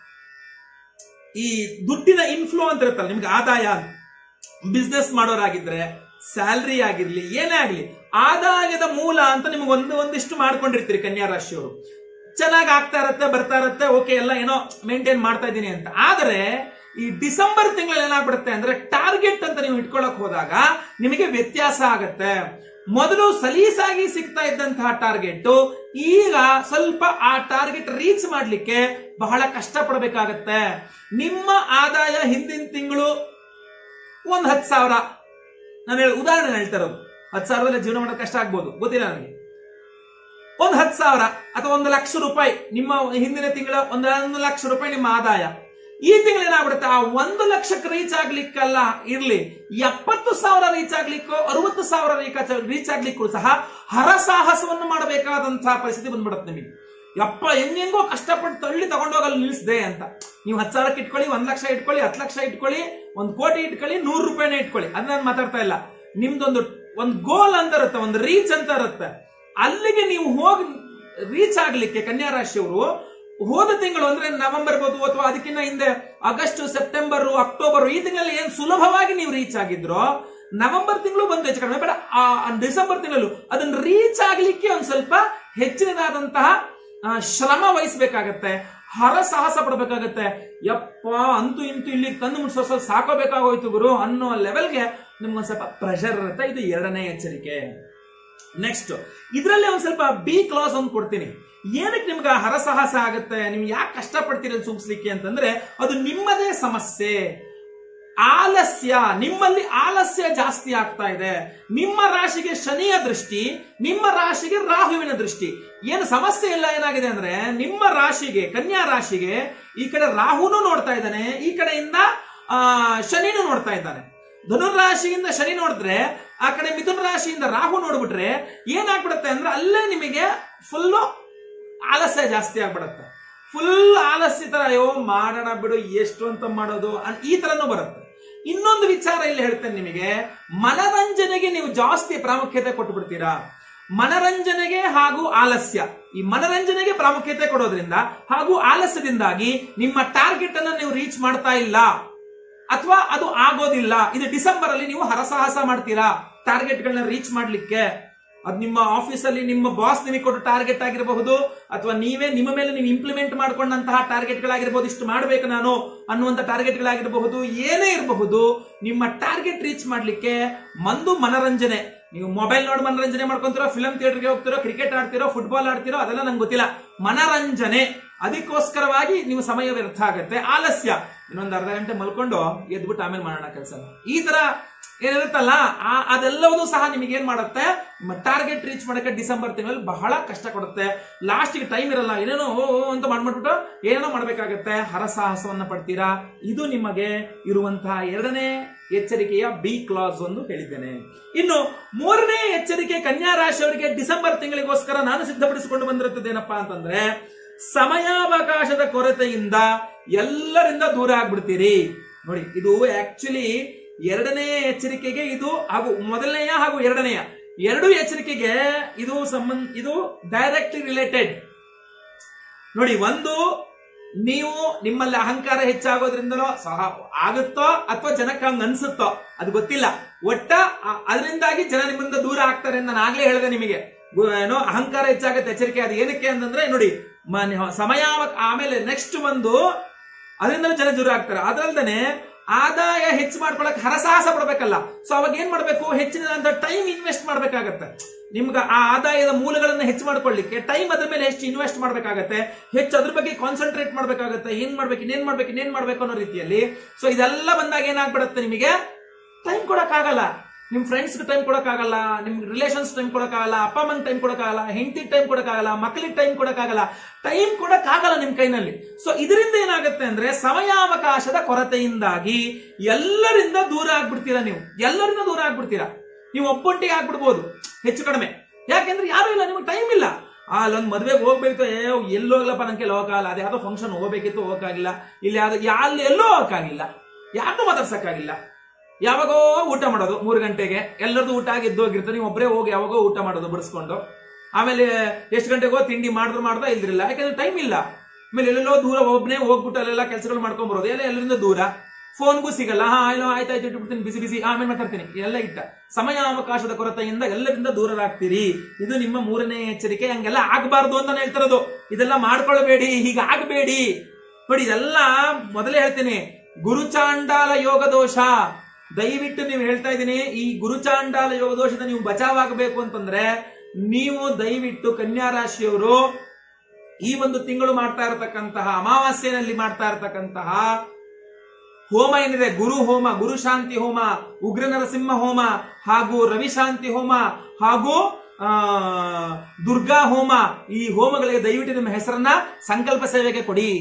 ಈ ದುಡ್ಡಿನ ಇನ್ಫ್ಲೋ ಅಂತ ಇರುತ್ತಲ್ಲ ನಿಮ್ಗೆ ಆದಾಯ ಬಿಸ್ನೆಸ್ ಮಾಡೋರಾಗಿದ್ರೆ ಸ್ಯಾಲ್ರಿ ಆಗಿರ್ಲಿ ಏನೇ ಆಗ್ಲಿ ಆದಾಯದ ಮೂಲ ಅಂತ ನಿಮ್ಗೆ ಒಂದು ಒಂದಿಷ್ಟು ಮಾಡ್ಕೊಂಡಿರ್ತೀರಿ ಕನ್ಯಾ ರಾಶಿಯವರು ಚೆನ್ನಾಗಿ ಆಗ್ತಾ ಇರತ್ತೆ ಬರ್ತಾ ಇರತ್ತೆ ಓಕೆ ಎಲ್ಲ ಏನೋ ಮೇಂಟೈನ್ ಮಾಡ್ತಾ ಇದ್ದೀನಿ ಅಂತ ಆದರೆ ಈ ಡಿಸೆಂಬರ್ ತಿಂಗಳಲ್ಲಿ ಏನಾಗ್ಬಿಡುತ್ತೆ ಅಂದ್ರೆ ಟಾರ್ಗೆಟ್ ಅಂತ ನೀವು ಇಟ್ಕೊಳಕ್ ಹೋದಾಗ ನಿಮಗೆ ವ್ಯತ್ಯಾಸ ಆಗತ್ತೆ ಮೊದಲು ಸಲೀಸಾಗಿ ಸಿಗ್ತಾ ಇದ್ದಂತಹ ಟಾರ್ಗೆಟ್ ಈಗ ಸ್ವಲ್ಪ ಆ ಟಾರ್ಗೆಟ್ ರೀಚ್ ಮಾಡ್ಲಿಕ್ಕೆ ಬಹಳ ಕಷ್ಟ ಪಡಬೇಕಾಗತ್ತೆ ನಿಮ್ಮ ಆದಾಯ ಹಿಂದಿನ ತಿಂಗಳು ಒಂದ್ ಹತ್ತು ಸಾವಿರ ನಾನು ಹೇಳಿ ಉದಾಹರಣೆ ಹೇಳ್ತಾ ಇರೋದು ಹತ್ತು ಸಾವಿರದಲ್ಲಿ ಜೀವನ ಮಾಡೋದು ಕಷ್ಟ ಆಗ್ಬೋದು ಗೊತ್ತಿಲ್ಲ ನನಗೆ ಒಂದು ಹತ್ತು ಸಾವಿರ ಅಥವಾ ಒಂದು ಲಕ್ಷ ರೂಪಾಯಿ ನಿಮ್ಮ ಹಿಂದಿನ ತಿಂಗಳ ಒಂದು ಒಂದು ಲಕ್ಷ ರೂಪಾಯಿ ನಿಮ್ಮ ಆದಾಯ ಈ ತಿಂಗಳು ಏನಾಗ್ಬಿಡುತ್ತೆ ಆ ಒಂದು ಲಕ್ಷಕ್ಕೆ ರೀಚ್ ಆಗ್ಲಿಕ್ಕಲ್ಲ ಇರ್ಲಿ ಎಪ್ಪತ್ತು ಸಾವಿರ ರೀಚ್ ಆಗ್ಲಿಕ್ಕೋ ಅರವತ್ತು ಸಾವಿರ ರೀಚ್ ಆಗ್ಲಿಕ್ಕೂ ಸಹ ಹರಸಾಹಸವನ್ನು ಮಾಡಬೇಕಾದಂತಹ ಪರಿಸ್ಥಿತಿ ಬಂದ್ಬಿಡುತ್ತೆ ನಿಮಗೆ ಯಪ್ಪ ಹೆಂಗೆಂಗೋ ಕಷ್ಟಪಟ್ಟು ತಳ್ಳಿ ತಗೊಂಡೋಗಲ್ಲಿ ನಿಲ್ಲಿಸಿದೆ ಅಂತ ನೀವು ಹತ್ತು ಸಾವಿರಕ್ಕೆ ಇಟ್ಕೊಳ್ಳಿ ಒಂದ್ ಲಕ್ಷ ಇಟ್ಕೊಳ್ಳಿ ಹತ್ತು ಲಕ್ಷ ಇಟ್ಕೊಳ್ಳಿ ಒಂದ್ ಕೋಟಿ ಇಟ್ಕೊಳ್ಳಿ ನೂರು ರೂಪಾಯಿನೇ ಇಟ್ಕೊಳ್ಳಿ ಅದ್ ನಾನು ಮಾತಾಡ್ತಾ ಇಲ್ಲ ನಿಮ್ದೊಂದು ಒಂದು ಗೋಲ್ ಅಂತ ಇರುತ್ತೆ ಒಂದು ರೀಚ್ ಅಂತ ಇರುತ್ತೆ ಅಲ್ಲಿಗೆ ನೀವು ಹೋಗಿ ರೀಚ್ ಆಗ್ಲಿಕ್ಕೆ ಕನ್ಯಾ ರಾಶಿಯವರು ಹೋದ ತಿಂಗಳು ಅಂದ್ರೆ ನವೆಂಬರ್ ಇರ್ಬೋದು ಅಥವಾ ಅದಕ್ಕಿಂತ ಹಿಂದೆ ಆಗಸ್ಟ್ ಸೆಪ್ಟೆಂಬರ್ ಅಕ್ಟೋಬರ್ ಈ ತಿಂಗಳಲ್ಲಿ ಏನ್ ಸುಲಭವಾಗಿ ನೀವು ರೀಚ್ ಆಗಿದ್ರೋ ನವೆಂಬರ್ ತಿಂಗಳು ಬಂದು ಹೆಚ್ಚು ಕಡಿಮೆ ಬೇಡ ಆ ಡಿಸೆಂಬರ್ ತಿಂಗಳು ಅದನ್ನ ರೀಚ್ ಆಗ್ಲಿಕ್ಕೆ ಒಂದ್ ಸ್ವಲ್ಪ ಹೆಚ್ಚಿನದಾದಂತಹ ಆ, ಶ್ರಮ ವಹಿಸ್ಬೇಕಾಗತ್ತೆ ಹರ ಸಾಹಸ ಪಡ್ಬೇಕಾಗತ್ತೆ ಯಪ್ಪ ಅಂತೂ ಇಂತೂ ಇಲ್ಲಿಗೆ ತಂದು ಮುಟ್ಸೋ ಸ್ವಲ್ಪ ಸಾಕೋಬೇಕಾಗೋಯ್ತು ಗುರು ಅನ್ನೋ ಲೆವೆಲ್ಗೆ ನಿಮ್ಗೊಂದ್ ಸ್ವಲ್ಪ ಪ್ರೆಷರ್ ಇರುತ್ತೆ ಇದು ಎರಡನೇ ಎಚ್ಚರಿಕೆ ನೆಕ್ಸ್ಟ್ ಇದರಲ್ಲಿ ಒಂದ್ ಸ್ವಲ್ಪ ಬಿ ಕ್ಲಾಸ್ ಒಂದು ಕೊಡ್ತೀನಿ ಏನಕ್ಕೆ ನಿಮ್ಗೆ ಹರಸಾಹಸ ಆಗುತ್ತೆ ನೀವು ಯಾಕೆ ಕಷ್ಟಪಡ್ತೀರಿ ಅಂತ ಸೂಚಿಸ್ಲಿಕ್ಕೆ ಅಂತಂದ್ರೆ ಅದು ನಿಮ್ಮದೇ ಸಮಸ್ಯೆ ಆಲಸ್ಯ ನಿಮ್ಮಲ್ಲಿ ಆಲಸ್ಯ ಜಾಸ್ತಿ ಆಗ್ತಾ ಇದೆ ನಿಮ್ಮ ರಾಶಿಗೆ ಶನಿಯ ದೃಷ್ಟಿ ನಿಮ್ಮ ರಾಶಿಗೆ ರಾಹುವಿನ ದೃಷ್ಟಿ ಏನು ಸಮಸ್ಯೆ ಇಲ್ಲ ಏನಾಗಿದೆ ಅಂದ್ರೆ ನಿಮ್ಮ ರಾಶಿಗೆ ಕನ್ಯಾ ರಾಶಿಗೆ ಈ ಕಡೆ ರಾಹುನು ನೋಡ್ತಾ ಇದ್ದಾನೆ ಈ ಕಡೆಯಿಂದ ಆ ಶನಿನೂ ನೋಡ್ತಾ ಇದ್ದಾನೆ ಧನುರಾಶಿಯಿಂದ ಶನಿ ನೋಡಿದ್ರೆ ಆ ಕಡೆ ಮಿಥುನ ರಾಶಿಯಿಂದ ರಾಹು ನೋಡ್ಬಿಟ್ರೆ ಏನಾಗ್ಬಿಡುತ್ತೆ ಅಂದ್ರೆ ಅಲ್ಲೇ ನಿಮಗೆ ಫುಲ್ಲು ಆಲಸ್ಯ ಜಾಸ್ತಿ ಆಗ್ಬಿಡುತ್ತೆ ಫುಲ್ ಆಲಸ್ಯ ತರ ಅಯ್ಯೋ ಮಾಡೋಣ ಬಿಡು ಎಷ್ಟು ಅಂತ ಮಾಡೋದು ಅನ್- ಈ ತರನೂ ಬರುತ್ತೆ ಇನ್ನೊಂದು ವಿಚಾರ ಇಲ್ಲಿ ಹೇಳ್ತೇನೆ ನಿಮಗೆ ಮನರಂಜನೆಗೆ ನೀವು ಜಾಸ್ತಿ ಪ್ರಾಮುಖ್ಯತೆ ಕೊಟ್ಟು ಬಿಡ್ತೀರಾ ಮನರಂಜನೆಗೆ ಹಾಗೂ ಆಲಸ್ಯ ಈ ಮನರಂಜನೆಗೆ ಪ್ರಾಮುಖ್ಯತೆ ಕೊಡೋದ್ರಿಂದ ಹಾಗೂ ಆಲಸ್ಯದಿಂದಾಗಿ ನಿಮ್ಮ ಟಾರ್ಗೆಟ್ ಅನ್ನ ನೀವು ರೀಚ್ ಮಾಡ್ತಾ ಇಲ್ಲ ಅಥವಾ ಅದು ಆಗೋದಿಲ್ಲ ಇದು ಡಿಸೆಂಬರ್ ಅಲ್ಲಿ ನೀವು ಹರಸಾಹಸ ಮಾಡ್ತೀರಾ ಟಾರ್ಗೆಟ್ಗಳನ್ನ ರೀಚ್ ಮಾಡ್ಲಿಕ್ಕೆ ಅದು ನಿಮ್ಮ ಆಫೀಸಲ್ಲಿ ನಿಮ್ಮ ಬಾಸ್ ನಿಮಗೆ ಕೊಟ್ಟು ಟಾರ್ಗೆಟ್ ಆಗಿರಬಹುದು ಅಥವಾ ನೀವೇ ನಿಮ್ಮ ಮೇಲೆ ನೀವು ಇಂಪ್ಲಿಮೆಂಟ್ ಮಾಡ್ಕೊಂಡಂತಹ ಟಾರ್ಗೆಟ್ಗಳಾಗಿರ್ಬೋದು ಇಷ್ಟು ಮಾಡಬೇಕು ನಾನು ಅನ್ನುವಂಥ ಟಾರ್ಗೆಟ್ಗಳಾಗಿರಬಹುದು ಏನೇ ಇರಬಹುದು ನಿಮ್ಮ ಟಾರ್ಗೆಟ್ ರೀಚ್ ಮಾಡ್ಲಿಕ್ಕೆ ಮಂದು ಮನರಂಜನೆ ನೀವು ಮೊಬೈಲ್ ನೋಡಿ ಮನರಂಜನೆ ಮಾಡ್ಕೊಂತೀರೋ ಫಿಲಂ ಥಿಯೇಟರ್ಗೆ ಹೋಗ್ತಿರೋ ಕ್ರಿಕೆಟ್ ಆಡ್ತಿರೋ ಫುಟ್ಬಾಲ್ ಆಡ್ತಿರೋ ಅದೆಲ್ಲ ನಂಗೆ ಗೊತ್ತಿಲ್ಲ ಮನರಂಜನೆ ಅದಕ್ಕೋಸ್ಕರವಾಗಿ ನೀವು ಸಮಯ ವ್ಯರ್ಥ ಆಗುತ್ತೆ ಆಲಸ್ಯ ಇನ್ನೊಂದು ಅರ್ಧ ಗಂಟೆ ಮಲ್ಕೊಂಡು ಎದ್ಬಿಟ್ಟು ಆಮೇಲೆ ಮಾಡೋಣ ಕೆಲಸ ಈ ತರ ಏನಿರುತ್ತಲ್ಲ ಆ ಅದೆಲ್ಲವೂ ಸಹ ನಿಮಗೆ ಏನ್ ಮಾಡುತ್ತೆ ನಿಮ್ಮ ಟಾರ್ಗೆಟ್ ರೀಚ್ ಮಾಡಕ್ಕೆ ಡಿಸೆಂಬರ್ ತಿಂಗಳಲ್ಲಿ ಬಹಳ ಕಷ್ಟ ಕೊಡುತ್ತೆ ಲಾಸ್ಟ್ಗೆ ಟೈಮ್ ಇರಲ್ಲ ಏನೇನೋ ಓ ಓ ಅಂತ ಮಾಡ್ಬಿಟ್ಬಿಟ್ಟು ಏನೇನೋ ಮಾಡ್ಬೇಕಾಗತ್ತೆ ಹರಸಾಹಸವನ್ನ ಪಡ್ತೀರಾ ಇದು ನಿಮಗೆ ಇರುವಂತಹ ಎರಡನೇ ಎಚ್ಚರಿಕೆಯ ಬಿ ಕ್ಲಾಸ್ ಒಂದು ಹೇಳಿದ್ದೇನೆ ಇನ್ನು ಮೂರನೇ ಎಚ್ಚರಿಕೆ ಕನ್ಯಾ ರಾಶಿಯವರಿಗೆ ಡಿಸೆಂಬರ್ ತಿಂಗಳಿಗೋಸ್ಕರ ನಾನು ಸಿದ್ಧಪಡಿಸಿಕೊಂಡು ಬಂದಿರುತ್ತದೇನಪ್ಪಾ ಅಂತಂದ್ರೆ ಸಮಯಾವಕಾಶದ ಕೊರತೆಯಿಂದ ಎಲ್ಲರಿಂದ ದೂರ ಆಗ್ಬಿಡ್ತೀರಿ ನೋಡಿ ಇದು ಆಕ್ಚುಲಿ ಎರಡನೇ ಎಚ್ಚರಿಕೆಗೆ ಇದು ಹಾಗೂ ಮೊದಲನೆಯ ಹಾಗೂ ಎರಡನೆಯ ಎರಡು ಎಚ್ಚರಿಕೆಗೆ ಇದು ಸಂಬಂಧ ಇದು ಡೈರೆಕ್ಟ್ಲಿ ರಿಲೇಟೆಡ್ ನೋಡಿ ಒಂದು ನೀವು ನಿಮ್ಮಲ್ಲಿ ಅಹಂಕಾರ ಹೆಚ್ಚಾಗೋದ್ರಿಂದಲೋ ಸಹ ಆಗುತ್ತೋ ಅಥವಾ ಜನಕ್ಕೆ ಹಂಗ ಅನ್ಸುತ್ತೋ ಅದು ಗೊತ್ತಿಲ್ಲ ಒಟ್ಟ ಆ- ಅದರಿಂದಾಗಿ ಜನ ನಿಮ್ಮಿಂದ ದೂರ ಆಗ್ತಾರೆ ಅಂತ ನಾನು ಆಗ್ಲೇ ಹೇಳಿದೆ ನಿಮಗೆ ಗು- ಏನೋ ಅಹಂಕಾರ ಹೆಚ್ಚಾಗತ್ತೆ ಎಚ್ಚರಿಕೆ ಅದು ಏನಕ್ಕೆ ಅಂತಂದ್ರೆ ನೋಡಿ ಮ- ಸಮಯ ಆಮೇಲೆ ನೆಕ್ಸ್ಟ್ ಒಂದು ಅದರಿಂದ ಜನ ದೂರ ಆಗ್ತಾರೆ ಅದಲ್ದೇನೆ ಆದಾಯ ಹೆಚ್ಚು ಮಾಡ್ಕೊಳಕ್ ಹರಸಾಹಸ ಪಡ್ಬೇಕಲ್ಲ ಸೊ ಅವಾಗ ಏನ್ ಮಾಡ್ಬೇಕು ಹೆಚ್ಚಿನ ಟೈಮ್ ಇನ್ವೆಸ್ಟ್ ಮಾಡ್ಬೇಕಾಗತ್ತೆ ನಿಮ್ಗೆ ಆ ಆದಾಯದ ಮೂಲಗಳನ್ನ ಹೆಚ್ಚು ಮಾಡ್ಕೊಳ್ಳಿಕ್ಕೆ ಟೈಮ್ ಅದ್ರ ಮೇಲೆ ಹೆಚ್ಚು ಇನ್ವೆಸ್ಟ್ ಮಾಡ್ಬೇಕಾಗತ್ತೆ ಹೆಚ್ಚು ಅದ್ರ ಬಗ್ಗೆ ಕಾನ್ಸಂಟ್ರೇಟ್ ಮಾಡ್ಬೇಕಾಗತ್ತೆ ಏನ್ ಮಾಡ್ಬೇಕು ಇನ್ನೇನ್ ಮಾಡ್ಬೇಕು ಇನ್ನೇನ್ ಮಾಡ್ಬೇಕು ಅನ್ನೋ ರೀತಿಯಲ್ಲಿ ಸೊ ಇದೆಲ್ಲ ಬಂದಾಗ ಏನಾಗ್ಬಿಡುತ್ತೆ ನಿಮಗೆ ಟೈಮ್ ಕೊಡಕ್ಕಾಗಲ್ಲ ನಿಮ್ ಫ್ರೆಂಡ್ಸ್ ಟೈಮ್ ಕೊಡಕ್ಕಾಗಲ್ಲ ನಿಮ್ ರಿಲೇಷನ್ಸ್ ಟೈಮ್ ಕೊಡಕ್ಕಾಗಲ್ಲ ಅಪ್ಪ ಅಮ್ಮಂಗ್ ಟೈಮ್ ಕೊಡಕ್ಕಾಗಲ್ಲ ಹೆಂಡತಿ ಟೈಮ್ ಕೊಡಕ್ಕಾಗಲ್ಲ ಮಕ್ಕಳಿಗೆ ಟೈಮ್ ಕೊಡಕ್ಕಾಗಲ್ಲ ಟೈಮ್ ಕೊಡಕ್ಕಾಗಲ್ಲ ನಿಮ್ ಕೈನಲ್ಲಿ ಸೊ ಇದರಿಂದ ಏನಾಗುತ್ತೆ ಅಂದ್ರೆ ಸಮಯಾವಕಾಶದ ಕೊರತೆಯಿಂದಾಗಿ ಎಲ್ಲರಿಂದ ದೂರ ಆಗ್ಬಿಡ್ತೀರಾ ನೀವು ಎಲ್ಲರಿಂದ ದೂರ ಆಗ್ಬಿಡ್ತೀರಾ ನೀವು ಒಬ್ಬೊಟ್ಟಿಗೆ ಆಗ್ಬಿಡ್ಬೋದು ಹೆಚ್ಚು ಕಡಿಮೆ ಯಾಕೆಂದ್ರೆ ಯಾರು ಇಲ್ಲ ನಿಮಗೆ ಟೈಮ್ ಇಲ್ಲ ಆ ಅಲ್ಲೊಂದು ಮದ್ವೆಗೆ ಹೋಗ್ಬೇಕು ಏ ಎಲ್ಲಿ ಹೋಗ್ಲಪ್ಪ ನಂಗೆ ಹೋಗಕ್ಕಾಗಲ್ಲ ಅದೇ ಯಾವ್ದೋ ಫಂಕ್ಷನ್ ಹೋಗ್ಬೇಕಿತ್ತು ಹೋಗಕ್ಕಾಗಿಲ್ಲ ಇಲ್ಲಿ ಯಾವ್ದು ಅಲ್ಲಿ ಎಲ್ಲೋ ಹೋಗಕ್ಕಾಗಿಲ್ಲ ಯಾರನ್ನೂ ಮಾತಾಡ್ಸಕ್ಕಾಗಿಲ್ಲ ಯಾವಾಗೋ ಊಟ ಮಾಡೋದು ಮೂರು ಗಂಟೆಗೆ ಎಲ್ಲರದು ಊಟ ಆಗಿ ಎದ್ದು ಹೋಗಿರ್ತಾರೆ ನೀವು ಒಬ್ಬರೇ ಹೋಗಿ ಯಾವಾಗೋ ಊಟ ಮಾಡೋದು ಬಡಿಸ್ಕೊಂಡು ಆಮೇಲೆ ಎಷ್ಟು ಗಂಟೆಗೋ ತಿಂಡಿ ಮಾಡಿದ್ರು ಮಾಡ್ದ ಇಲ್ದಿರಲ್ಲ ಯಾಕಂದ್ರೆ ಟೈಮ್ ಇಲ್ಲ ಆಮೇಲೆ ಎಲ್ಲೆಲ್ಲೋ ದೂರ ಒಬ್ಬನೇ ಹೋಗ್ಬಿಟ್ಟು ಅಲ್ಲೆಲ್ಲ ಕೆಲಸಗಳು ಮಾಡ್ಕೊಂಡ್ ಬರೋದು ಎಲ್ಲ ಎಲ್ಲರಿಂದ ದೂರ ಫೋನ್ಗೂ ಸಿಗಲ್ಲ ಹಾ ಇಲ್ಲ ಆಯ್ತಾಯ್ತು ಇಟ್ಬಿಡ್ತೀನಿ ಬಿಸಿ ಬಿಸಿ ಆಮೇಲೆ ಮಾತಾಡ್ತೀನಿ ಎಲ್ಲ ಇಟ್ಟ ಸಮಯ ಅವಕಾಶದ ಕೊರತೆಯಿಂದ ಎಲ್ಲರಿಂದ ದೂರರಾಗ್ತೀರಿ ಇದು ನಿಮ್ಮ ಮೂರನೇ ಎಚ್ಚರಿಕೆ ಹಂಗೆಲ್ಲ ಆಗ್ಬಾರ್ದು ಅಂತ ಹೇಳ್ತಿರೋದು ಇದೆಲ್ಲ ಮಾಡ್ಕೊಳ್ಬೇಡಿ ಹೀಗಾಗಬೇಡಿ ನೋಡಿ ಇದೆಲ್ಲ ಮೊದಲೇ ಹೇಳ್ತೀನಿ ಗುರುಚಾಂಡಾಲ ಯೋಗ ದೋಷ ದಯವಿಟ್ಟು ನೀವು ಹೇಳ್ತಾ ಇದ್ದೀನಿ ಈ ಗುರುಚಾಂಡಾಲ ಯೋಗ ದೋಷದ ನೀವು ಬಚಾವಾಗಬೇಕು ಅಂತಂದ್ರೆ ನೀವು ದಯವಿಟ್ಟು ಕನ್ಯಾ ರಾಶಿಯವರು ಈ ಒಂದು ತಿಂಗಳು ಮಾಡ್ತಾ ಇರತಕ್ಕಂತಹ ಅಮಾವಾಸ್ಯೆನಲ್ಲಿ ಮಾಡ್ತಾ ಇರತಕ್ಕಂತಹ ಹೋಮ ಏನಿದೆ ಗುರು ಹೋಮ ಗುರು ಶಾಂತಿ ಹೋಮ ಉಗ್ರ ನರಸಿಂಹ ಹೋಮ ಹಾಗೂ ರವಿಶಾಂತಿ ಹೋಮ ಹಾಗೂ ಆ, ದುರ್ಗಾ ಹೋಮ ಈ ಹೋಮಗಳಿಗೆ ದಯವಿಟ್ಟು ನಿಮ್ಮ ಹೆಸರನ್ನ ಸಂಕಲ್ಪ ಸೇವೆಗೆ ಕೊಡಿ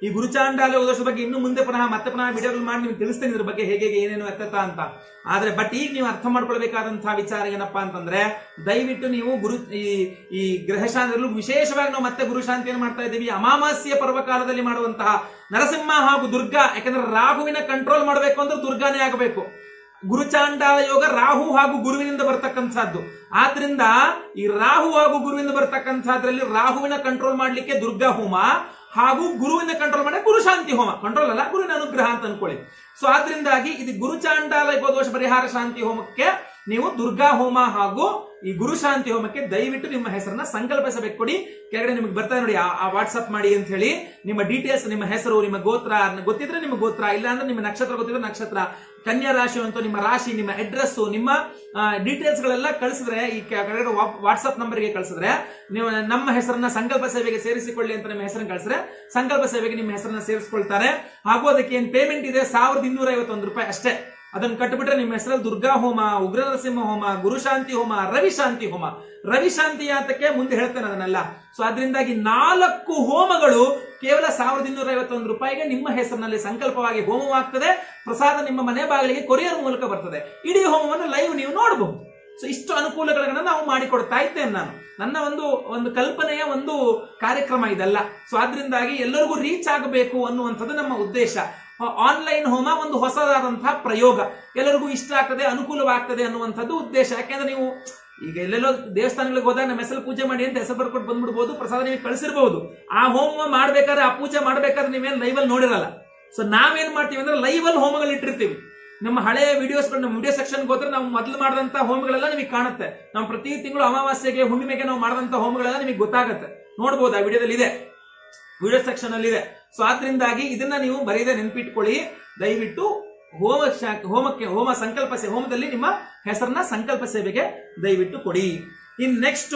ಈ ಗುರುಚಾಂಡಾಲ ದೋಷದ ಬಗ್ಗೆ ಇನ್ನು ಮುಂದೆ ಪುನಃ ಮತ್ತೆ ಪುನಃ ವಿಡಿಯೋಗಳು ಮಾಡಿ ನೀವು ತಿಳಿಸ್ತೇನೆ ಇದ್ರ ಬಗ್ಗೆ ಹೇಗೆ ಹೇಗೆ ಏನೇನು ಎತ್ತತ್ತ ಅಂತ ಆದ್ರೆ ಬಟ್ ಈಗ ನೀವು ಅರ್ಥ ಮಾಡ್ಕೊಳ್ಬೇಕಾದಂತಹ ವಿಚಾರ ಏನಪ್ಪಾ ಅಂತಂದ್ರೆ ದಯವಿಟ್ಟು ನೀವು ಗುರು ಈ ಈ ಗ್ರಹ ಶಾಂತಿಗಳು ವಿಶೇಷವಾಗಿ ನಾವು ಮತ್ತೆ ಗುರು ಶಾಂತಿಯನ್ನು ಮಾಡ್ತಾ ಇದ್ದೀವಿ ಅಮಾವಾಸ್ಯ ಪರ್ವಕಾಲದಲ್ಲಿ ಮಾಡುವಂತಹ ನರಸಿಂಹ ಹಾಗೂ ದುರ್ಗಾ ಯಾಕಂದ್ರೆ ರಾಹುವಿನ ಕಂಟ್ರೋಲ್ ಮಾಡಬೇಕು ಅಂದ್ರೆ ದುರ್ಗಾನೇ ಆಗಬೇಕು ಗುರುಚಾಂಡಾಲ ಯೋಗ ರಾಹು ಹಾಗೂ ಗುರುವಿನಿಂದ ಬರ್ತಕ್ಕಂಥದ್ದು ಆದ್ರಿಂದ ಈ ರಾಹು ಹಾಗೂ ಗುರುವಿನಿಂದ ಬರ್ತಕ್ಕಂಥದ್ರಲ್ಲಿ ರಾಹುವಿನ ಕಂಟ್ರೋಲ್ ಮಾಡ್ಲಿಕ್ಕೆ ದುರ್ಗಾ ಹೋಮ ಹಾಗೂ ಗುರುವಿನ ಕಂಟ್ರೋಲ್ ಮಾಡಿ ಗುರು ಶಾಂತಿ ಹೋಮ ಕಂಟ್ರೋಲ್ ಅಲ್ಲ ಗುರುವಿನ ಅನುಗ್ರಹ ಅಂತ ಅನ್ಕೊಳ್ಳಿ ಸೊ ಆದ್ರಿಂದಾಗಿ ಇದು ಗುರುಚಾಂಡಾಲ ಗೋದೋಷ ಪರಿಹಾರ ಶಾಂತಿ ಹೋಮಕ್ಕೆ ನೀವು ದುರ್ಗಾ ಹೋಮ ಹಾಗೂ ಈ ಗುರು ಶಾಂತಿ ಹೋಮಕ್ಕೆ ದಯವಿಟ್ಟು ನಿಮ್ಮ ಹೆಸರನ್ನ ಸಂಕಲ್ಪಿಸಬೇಕು ಕೊಡಿ ಕೆಳಗಡೆ ನಿಮಗೆ ಬರ್ತಾ ನೋಡಿ ಆ ವಾಟ್ಸ್ಆಪ್ ಮಾಡಿ ಅಂತ ಹೇಳಿ ನಿಮ್ಮ ಡೀಟೇಲ್ಸ್ ನಿಮ್ಮ ಹೆಸರು ನಿಮ್ಮ ಗೋತ್ರ ಗೊತ್ತಿದ್ರೆ ನಿಮ್ಮ ಗೋತ್ರ ಇಲ್ಲ ಅಂದ್ರೆ ನಿಮ್ಮ ನಕ್ಷತ್ರ ಗೊತ್ತಿದ್ರೆ ನಕ್ಷತ್ರ ಕನ್ಯಾ ರಾಶಿ ಅಂತ ನಿಮ್ಮ ರಾಶಿ ನಿಮ್ಮ ಅಡ್ರೆಸ್ ನಿಮ್ಮ ಡೀಟೇಲ್ಸ್ ಗಳೆಲ್ಲ ಕಳಿಸಿದ್ರೆ ಈ ಕೆಳಗಡೆ ವಾಟ್ಸ್ಆಪ್ ನಂಬರ್ಗೆ ಕಳಿಸಿದ್ರೆ ನೀವು ನಮ್ಮ ಹೆಸರನ್ನ ಸಂಕಲ್ಪ ಸೇವೆಗೆ ಸೇರಿಸಿಕೊಳ್ಳಿ ಅಂತ ನಿಮ್ಮ ಹೆಸರನ್ನ ಕಳಿಸಿದ್ರೆ ಸಂಕಲ್ಪ ಸೇವೆಗೆ ನಿಮ್ಮ ಹೆಸರನ್ನ ಸೇರಿಸಿಕೊಳ್ತಾರೆ ಹಾಗೂ ಅದಕ್ಕೆ ಏನ್ ಪೇಮೆಂಟ್ ಇದೆ ಸಾವಿರದ ಇನ್ನೂರ ಐವತ್ತೊಂದು ರೂಪಾಯಿ ಅಷ್ಟೇ ಅದನ್ನ ಕಟ್ಟಿಬಿಟ್ರೆ ನಿಮ್ಮ ಹೆಸರಲ್ಲಿ ದುರ್ಗಾ ಹೋಮ ಉಗ್ರ ನರಸಿಂಹ ಹೋಮ ಗುರುಶಾಂತಿ ಹೋಮ ರವಿ ಶಾಂತಿ ಹೋಮ ರವಿ ಶಾಂತಿ ಯಾತಕ್ಕೆ ಮುಂದೆ ಹೇಳ್ತೇನೆ ಅದನ್ನೆಲ್ಲ ಸೊ ಅದರಿಂದಾಗಿ ನಾಲ್ಕು ಹೋಮಗಳು ಕೇವಲ ಸಾವಿರದ ಇನ್ನೂರ ಐವತ್ತೊಂದು ರೂಪಾಯಿಗೆ ನಿಮ್ಮ ಹೆಸರಿನಲ್ಲಿ ಸಂಕಲ್ಪವಾಗಿ ಹೋಮವಾಗ್ತದೆ ಪ್ರಸಾದ ನಿಮ್ಮ ಮನೆ ಬಾಗಿಲಿಗೆ ಕೊರಿಯರ್ ಮೂಲಕ ಬರ್ತದೆ ಇಡೀ ಹೋಮವನ್ನು ಲೈವ್ ನೀವು ನೋಡಬಹುದು ಸೊ ಇಷ್ಟು ಅನುಕೂಲಗಳನ್ನ ನಾವು ಮಾಡಿಕೊಡ್ತಾ ಇದ್ದೇನೆ ನಾನು ನನ್ನ ಒಂದು ಒಂದು ಕಲ್ಪನೆಯ ಒಂದು ಕಾರ್ಯಕ್ರಮ ಇದಲ್ಲ ಸೊ ಆದ್ರಿಂದಾಗಿ ಎಲ್ಲರಿಗೂ ರೀಚ್ ಆಗಬೇಕು ಅನ್ನುವಂಥದ್ದು ನಮ್ಮ ಉದ್ದೇಶ ಆನ್ಲೈನ್ ಹೋಮ ಒಂದು ಹೊಸದಾದಂತಹ ಪ್ರಯೋಗ ಎಲ್ಲರಿಗೂ ಇಷ್ಟ ಆಗ್ತದೆ ಅನುಕೂಲವಾಗ್ತದೆ ಅನ್ನುವಂಥದ್ದು ಉದ್ದೇಶ ಯಾಕೆಂದ್ರೆ ನೀವು ಈಗ ಎಲ್ಲೆಲ್ಲೋ ದೇವಸ್ಥಾನಗಳಿಗೆ ಹೋದಾಗ ನಮ್ಮ ಹೆಸರು ಪೂಜೆ ಮಾಡಿ ಅಂತ ಹೆಸರು ಬರ್ಕೊಟ್ಟು ಬಂದ್ಬಿಡ್ಬೋದು ಪ್ರಸಾದ ನೀವು ಕಳಿಸಿರ್ಬಹುದು ಆ ಹೋಮ ಮಾಡ್ಬೇಕಾದ್ರೆ ಆ ಪೂಜೆ ಮಾಡ್ಬೇಕಾದ್ರೆ ನೀವೇನು ಲೈವಲ್ಲಿ ನೋಡಿರಲ್ಲ ಸೊ ನಾವೇನ್ ಮಾಡ್ತೀವಿ ಅಂದ್ರೆ ಲೈವಲ್ಲಿ ಹೋಮಗಳು ಇಟ್ಟಿರ್ತೀವಿ ನಮ್ಮ ಹಳೆಯ ವಿಡಿಯೋಸ್ಗಳು ನಮ್ಮ ವಿಡಿಯೋ ಸೆಕ್ಷನ್ ಹೋದ್ರೆ ನಾವು ಮೊದಲು ಮಾಡಿದಂತ ಹೋಮಗಳೆಲ್ಲ ನಿಮಗೆ ಕಾಣುತ್ತೆ ನಾವು ಪ್ರತಿ ತಿಂಗಳು ಅಮಾವಾಸ್ಯೆಗೆ ಹುಣ್ಣಿಮೆಗೆ ನಾವು ಮಾಡಿದಂತ ಹೋಮಗಳೆಲ್ಲ ನಿಮಗೆ ಗೊತ್ತಾಗುತ್ತೆ ನೋಡ್ಬೋದು ಆ ವಿಡಿಯೋದಲ್ಲಿ ಇದೆ ವಿಡಿಯೋ ಸೆಕ್ಷನ್ ಅಲ್ಲಿ ಇದೆ ಸೊ ಆದ್ರಿಂದಾಗಿ ಇದನ್ನ ನೀವು ಬರೀದೆ ನೆನ್ಪಿಟ್ಕೊಳ್ಳಿ ದಯವಿಟ್ಟು ಹೋಮ ಶಾ- ಹೋಮಕ್ಕೆ ಹೋಮ ಸಂಕಲ್ಪ ಸೇ ಹೋಮದಲ್ಲಿ ನಿಮ್ಮ ಹೆಸರನ್ನ ಸಂಕಲ್ಪ ಸೇವೆಗೆ ದಯವಿಟ್ಟು ಕೊಡಿ ಇನ್ ನೆಕ್ಸ್ಟ್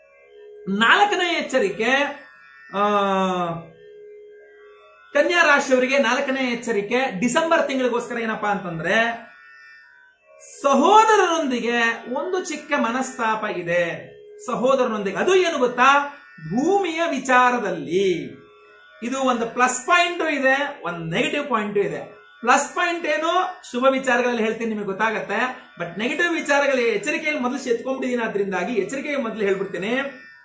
ನಾಲ್ಕನೇ ಎಚ್ಚರಿಕೆ ಆ, ಕನ್ಯಾ ರಾಶಿಯವರಿಗೆ ನಾಲ್ಕನೇ ಎಚ್ಚರಿಕೆ ಡಿಸೆಂಬರ್ ತಿಂಗಳಿಗೋಸ್ಕರ ಏನಪ್ಪಾ ಅಂತಂದ್ರೆ ಸಹೋದರರೊಂದಿಗೆ ಒಂದು ಚಿಕ್ಕ ಮನಸ್ತಾಪ ಇದೆ ಸಹೋದರನೊಂದಿಗೆ ಅದು ಏನು ಗೊತ್ತಾ ಭೂಮಿಯ ವಿಚಾರದಲ್ಲಿ ಇದು ಒಂದು ಪ್ಲಸ್ ಪಾಯಿಂಟ್ ಇದೆ ಒಂದು ನೆಗೆಟಿವ್ ಪಾಯಿಂಟ್ ಇದೆ ಪ್ಲಸ್ ಪಾಯಿಂಟ್ ಏನು ಶುಭ ವಿಚಾರಗಳಲ್ಲಿ ಹೇಳ್ತೀನಿ ನಿಮಗೆ ಗೊತ್ತಾಗತ್ತೆ ಬಟ್ ನೆಗೆಟಿವ್ ವಿಚಾರಗಳು ಎಚ್ಚರಿಕೆಯಲ್ಲಿ ಮೊದಲು ಎತ್ಕೊಂಡ್ಬಿಟ್ಟಿದ್ದೀನಿ ಅದರಿಂದಾಗಿ ಎಚ್ಚರಿಕೆಗೆ ಮೊದಲು ಹೇಳ್ಬಿಡ್ತೀನಿ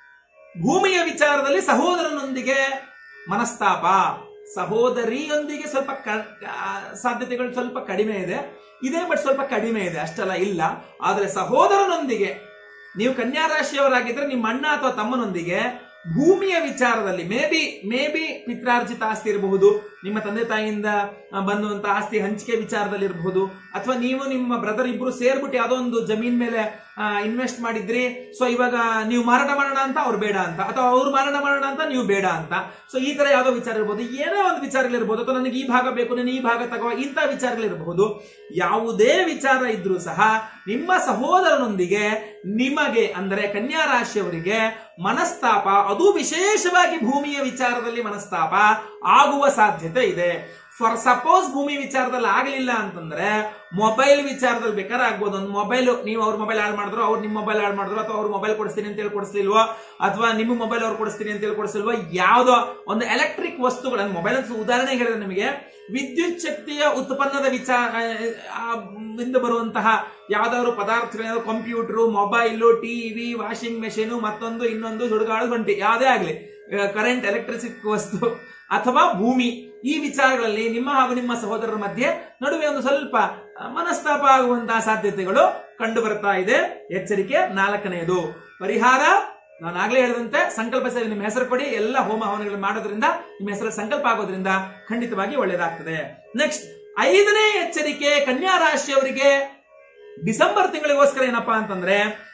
ಭೂಮಿಯ ವಿಚಾರದಲ್ಲಿ ಸಹೋದರನೊಂದಿಗೆ ಮನಸ್ತಾಪ ಸಹೋದರಿಯೊಂದಿಗೆ ಸ್ವಲ್ಪ ಕ- ಆ, ಸಾಧ್ಯತೆಗಳು ಸ್ವಲ್ಪ ಕಡಿಮೆ ಇದೆ ಇದೆ ಬಟ್ ಸ್ವಲ್ಪ ಕಡಿಮೆ ಇದೆ ಅಷ್ಟೆಲ್ಲ ಇಲ್ಲ ಆದ್ರೆ ಸಹೋದರನೊಂದಿಗೆ ನೀವು ಕನ್ಯಾ ರಾಶಿಯವರಾಗಿದ್ರೆ ನಿಮ್ಮ ಅಣ್ಣ ಅಥವಾ ತಮ್ಮನೊಂದಿಗೆ ಭೂಮಿಯ ವಿಚಾರದಲ್ಲಿ ಮೇ ಬಿ ಮೇ ಬಿ ಪಿತ್ರಾರ್ಜಿತ ಆಸ್ತಿ ಇರಬಹುದು ನಿಮ್ಮ ತಂದೆ ತಾಯಿಯಿಂದ ಆ, ಬಂದಂತ ಆಸ್ತಿ ಹಂಚಿಕೆ ವಿಚಾರದಲ್ಲಿ ಇರಬಹುದು ಅಥವಾ ನೀವು ನಿಮ್ಮ ಬ್ರದರ್ ಇಬ್ರು ಸೇರ್ಬಿಟ್ಟು ಯಾವುದೋ ಒಂದು ಜಮೀನ್ ಮೇಲೆ ಇನ್ವೆಸ್ಟ್ ಮಾಡಿದ್ರಿ ಸೊ ಇವಾಗ ನೀವು ಮಾರಾಟ ಮಾಡೋಣ ಅಂತ ಅವ್ರು ಬೇಡ ಅಂತ ಅಥವಾ ಅವ್ರು ಮಾರಾಟ ಮಾಡೋಣ ಅಂತ ನೀವು ಬೇಡ ಅಂತ ಸೊ ಈ ತರ ಯಾವುದೋ ವಿಚಾರ ಇರ್ಬೋದು ಏನೋ ಒಂದು ವಿಚಾರಗಳಿರ್ಬೋದು ಅಥವಾ ನನಗೆ ಈ ಭಾಗ ಬೇಕು ನಾನು ಈ ಭಾಗ ತಗೋ ಇಂಥ ವಿಚಾರಗಳಿರಬಹುದು ಯಾವುದೇ ವಿಚಾರ ಇದ್ರೂ ಸಹ ನಿಮ್ಮ ಸಹೋದರನೊಂದಿಗೆ ನಿಮಗೆ ಅಂದರೆ ಕನ್ಯಾ ರಾಶಿಯವರಿಗೆ ಮನಸ್ತಾಪ ಅದು ವಿಶೇಷವಾಗಿ ಭೂಮಿಯ ವಿಚಾರದಲ್ಲಿ ಮನಸ್ತಾಪ ಆಗುವ ಸಾಧ್ಯತೆ ಇದೆ ಫಾರ್ ಸಪೋಸ್ ಭೂಮಿ ವಿಚಾರದಲ್ಲಿ ಆಗಲಿಲ್ಲ ಅಂತಂದ್ರೆ ಮೊಬೈಲ್ ವಿಚಾರದಲ್ಲಿ ಬೇಕಾದ್ರೆ ಆಗ್ಬೋದು ಒಂದು ಮೊಬೈಲ್ ನೀವು ಅವ್ರ ಮೊಬೈಲ್ ಆಡ್ ಮಾಡಿದ್ರು ಅವ್ರು ನಿಮ್ಮ ಮೊಬೈಲ್ ಆಡ್ ಮಾಡಿದ್ರು ಅಥವಾ ಅವ್ರ ಮೊಬೈಲ್ ಕೊಡಿಸ್ತೀನಿ ಅಂತ ಹೇಳಿ ಕೊಡಿಸ್ಲಿಲ್ವೋ ಅಥವಾ ನಿಮ್ಮ ಮೊಬೈಲ್ ಅವ್ರು ಕೊಡಿಸ್ತೀನಿ ಅಂತ ಹೇಳಿ ಕೊಡಿಸ್ಲಿಲ್ವೋ ಯಾವುದೋ ಒಂದು ಎಲೆಕ್ಟ್ರಿಕ್ ವಸ್ತುಗಳ ಮೊಬೈಲ್ ಅಂತ ಉದಾಹರಣೆ ಹೇಳಿದ್ರೆ ನಿಮಗೆ ವಿದ್ಯುತ್ ಶಕ್ತಿಯ ಉತ್ಪನ್ನದ ವಿಚಾರ ಆ, ಇಂದ ಬರುವಂತಹ ಯಾವ್ದಾದ್ರು ಪದಾರ್ಥಗಳು computer mobile TV washing machine ಮತ್ತೊಂದು ಇನ್ನೊಂದು ಸುಡುಗಾಡು ಗಂಟೆ ಯಾವುದೇ ಆಗಲಿ ಕರೆಂಟ್ ಎಲೆಕ್ಟ್ರಿಸಿಕ್ ವಸ್ತು ಅಥವಾ ಭೂಮಿ ಈ ವಿಚಾರಗಳಲ್ಲಿ ನಿಮ್ಮ ಹಾಗೂ ನಿಮ್ಮ ಸಹೋದರರ ಮಧ್ಯೆ ನಡುವೆ ಒಂದು ಸ್ವಲ್ಪ ಆ, ಮನಸ್ತಾಪ ಆಗುವಂತಹ ಸಾಧ್ಯತೆಗಳು ಕಂಡು ಬರ್ತಾ ಇದೆ ಎಚ್ಚರಿಕೆ ನಾಲ್ಕನೆಯದು ಪರಿಹಾರ ನಾನು ಆಗ್ಲೇ ಹೇಳಿದಂತೆ ಸಂಕಲ್ಪ ಸೇವೆ ನಿಮ್ಮ ಹೆಸರು ಕೊಡಿ ಎಲ್ಲ ಹೋಮ ಹವನಗಳು ಮಾಡೋದ್ರಿಂದ ನಿಮ್ಮ ಹೆಸರು ಸಂಕಲ್ಪ ಆಗೋದ್ರಿಂದ ಖಂಡಿತವಾಗಿ ಒಳ್ಳೆಯದಾಗ್ತದೆ ನೆಕ್ಸ್ಟ್ ಐದನೇ ಎಚ್ಚರಿಕೆ ಕನ್ಯಾ ರಾಶಿಯವರಿಗೆ ಡಿಸೆಂಬರ್ ತಿಂಗಳಿಗೋಸ್ಕರ ಏನಪ್ಪಾ ಅಂತಂದ್ರೆ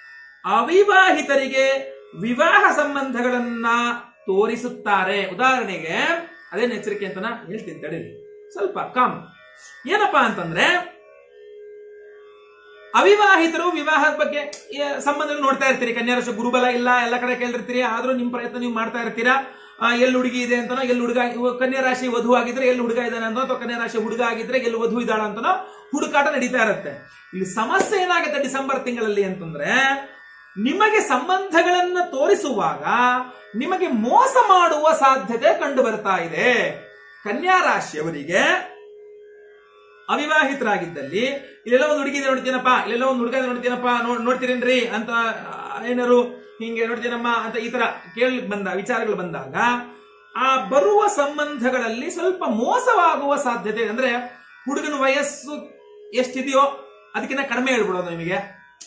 ಅವಿವಾಹಿತರಿಗೆ ವಿವಾಹ ಸಂಬಂಧಗಳನ್ನ ತೋರಿಸುತ್ತಾರೆ ಉದಾಹರಣೆಗೆ ಅದೇನು ಎಚ್ಚರಿಕೆ ಅಂತ ನಾ ಹೇಳ್ತೀನಿ ತಡೀರಿ ಸ್ವಲ್ಪ ಕಾಮ್ ಏನಪ್ಪಾ ಅಂತಂದ್ರೆ ಅವಿವಾಹಿತರು ವಿವಾಹದ ಬಗ್ಗೆ ಏ, ಸಂಬಂಧಗಳು ನೋಡ್ತಾ ಇರ್ತೀರಿ ಕನ್ಯಾ ರಾಶಿ ಗುರುಬಲ ಇಲ್ಲ ಎಲ್ಲ ಕಡೆ ಕೇಳಿರ್ತೀರಿ ಆದ್ರೂ ನಿಮ್ ಪ್ರಯತ್ನ ನೀವು ಮಾಡ್ತಾ ಇರ್ತೀರಾ ಆ, ಎಲ್ಲಿ ಹುಡುಗಿ ಇದೆ ಅಂತನೋ ಎಲ್ಲಿ ಹುಡುಗ ಇವ- ಕನ್ಯಾ ರಾಶಿ ವಧು ಆಗಿದ್ರೆ ಎಲ್ಲಿ ಹುಡುಗ ಇದ್ದಾನೆ ಅಂತ ಅಥವಾ ಕನ್ಯಾ ರಾಶಿ ಹುಡುಗ ಆಗಿದ್ರೆ ಎಲ್ಲಿ ವಧು ಇದ್ದಾಳ ಅಂತನೋ ಹುಡುಕಾಟ ನಡೀತಾ ಇರುತ್ತೆ ಇಲ್ಲಿ ಸಮಸ್ಯೆ ಏನಾಗುತ್ತೆ ಡಿಸೆಂಬರ್ ತಿಂಗಳಲ್ಲಿ ಅಂತಂದ್ರೆ ನಿಮಗೆ ಸಂಬಂಧಗಳನ್ನ ತೋರಿಸುವಾಗ ನಿಮಗೆ ಮೋಸ ಮಾಡುವ ಸಾಧ್ಯತೆ ಕಂಡು ಬರ್ತಾ ಇದೆ ಕನ್ಯಾ ರಾಶಿಯವರಿಗೆ ಅವಿವಾಹಿತರಾಗಿದ್ದಲ್ಲಿ ಇಲ್ಲೆಲ್ಲ ಒಂದು ಹುಡುಗಿ ನೋಡ್ತೀನಪ್ಪ ಇಲ್ಲೆಲ್ಲ ಒಂದು ಹುಡುಗ ನೋಡ್ತೀನಪ್ಪ ನೋ- ನೋಡ್ತೀರೇನ್ರಿ ಅಂತ ಆ, ಏನಾರು ಹಿಂಗೆ ನೋಡ್ತೀನಮ್ಮ ಅಂತ ಈ ತರ ಕೇಳಿ ಬಂದ ವಿಚಾರಗಳು ಬಂದಾಗ ಆ ಬರುವ ಸಂಬಂಧಗಳಲ್ಲಿ ಸ್ವಲ್ಪ ಮೋಸವಾಗುವ ಸಾಧ್ಯತೆ ಇದೆ. ಅಂದ್ರೆ ಹುಡುಗನ ವಯಸ್ಸು ಎಷ್ಟಿದೆಯೋ ಅದಕ್ಕಿಂತ ಕಡಿಮೆ ಹೇಳ್ಬಿಡೋದು ನಿಮಗೆ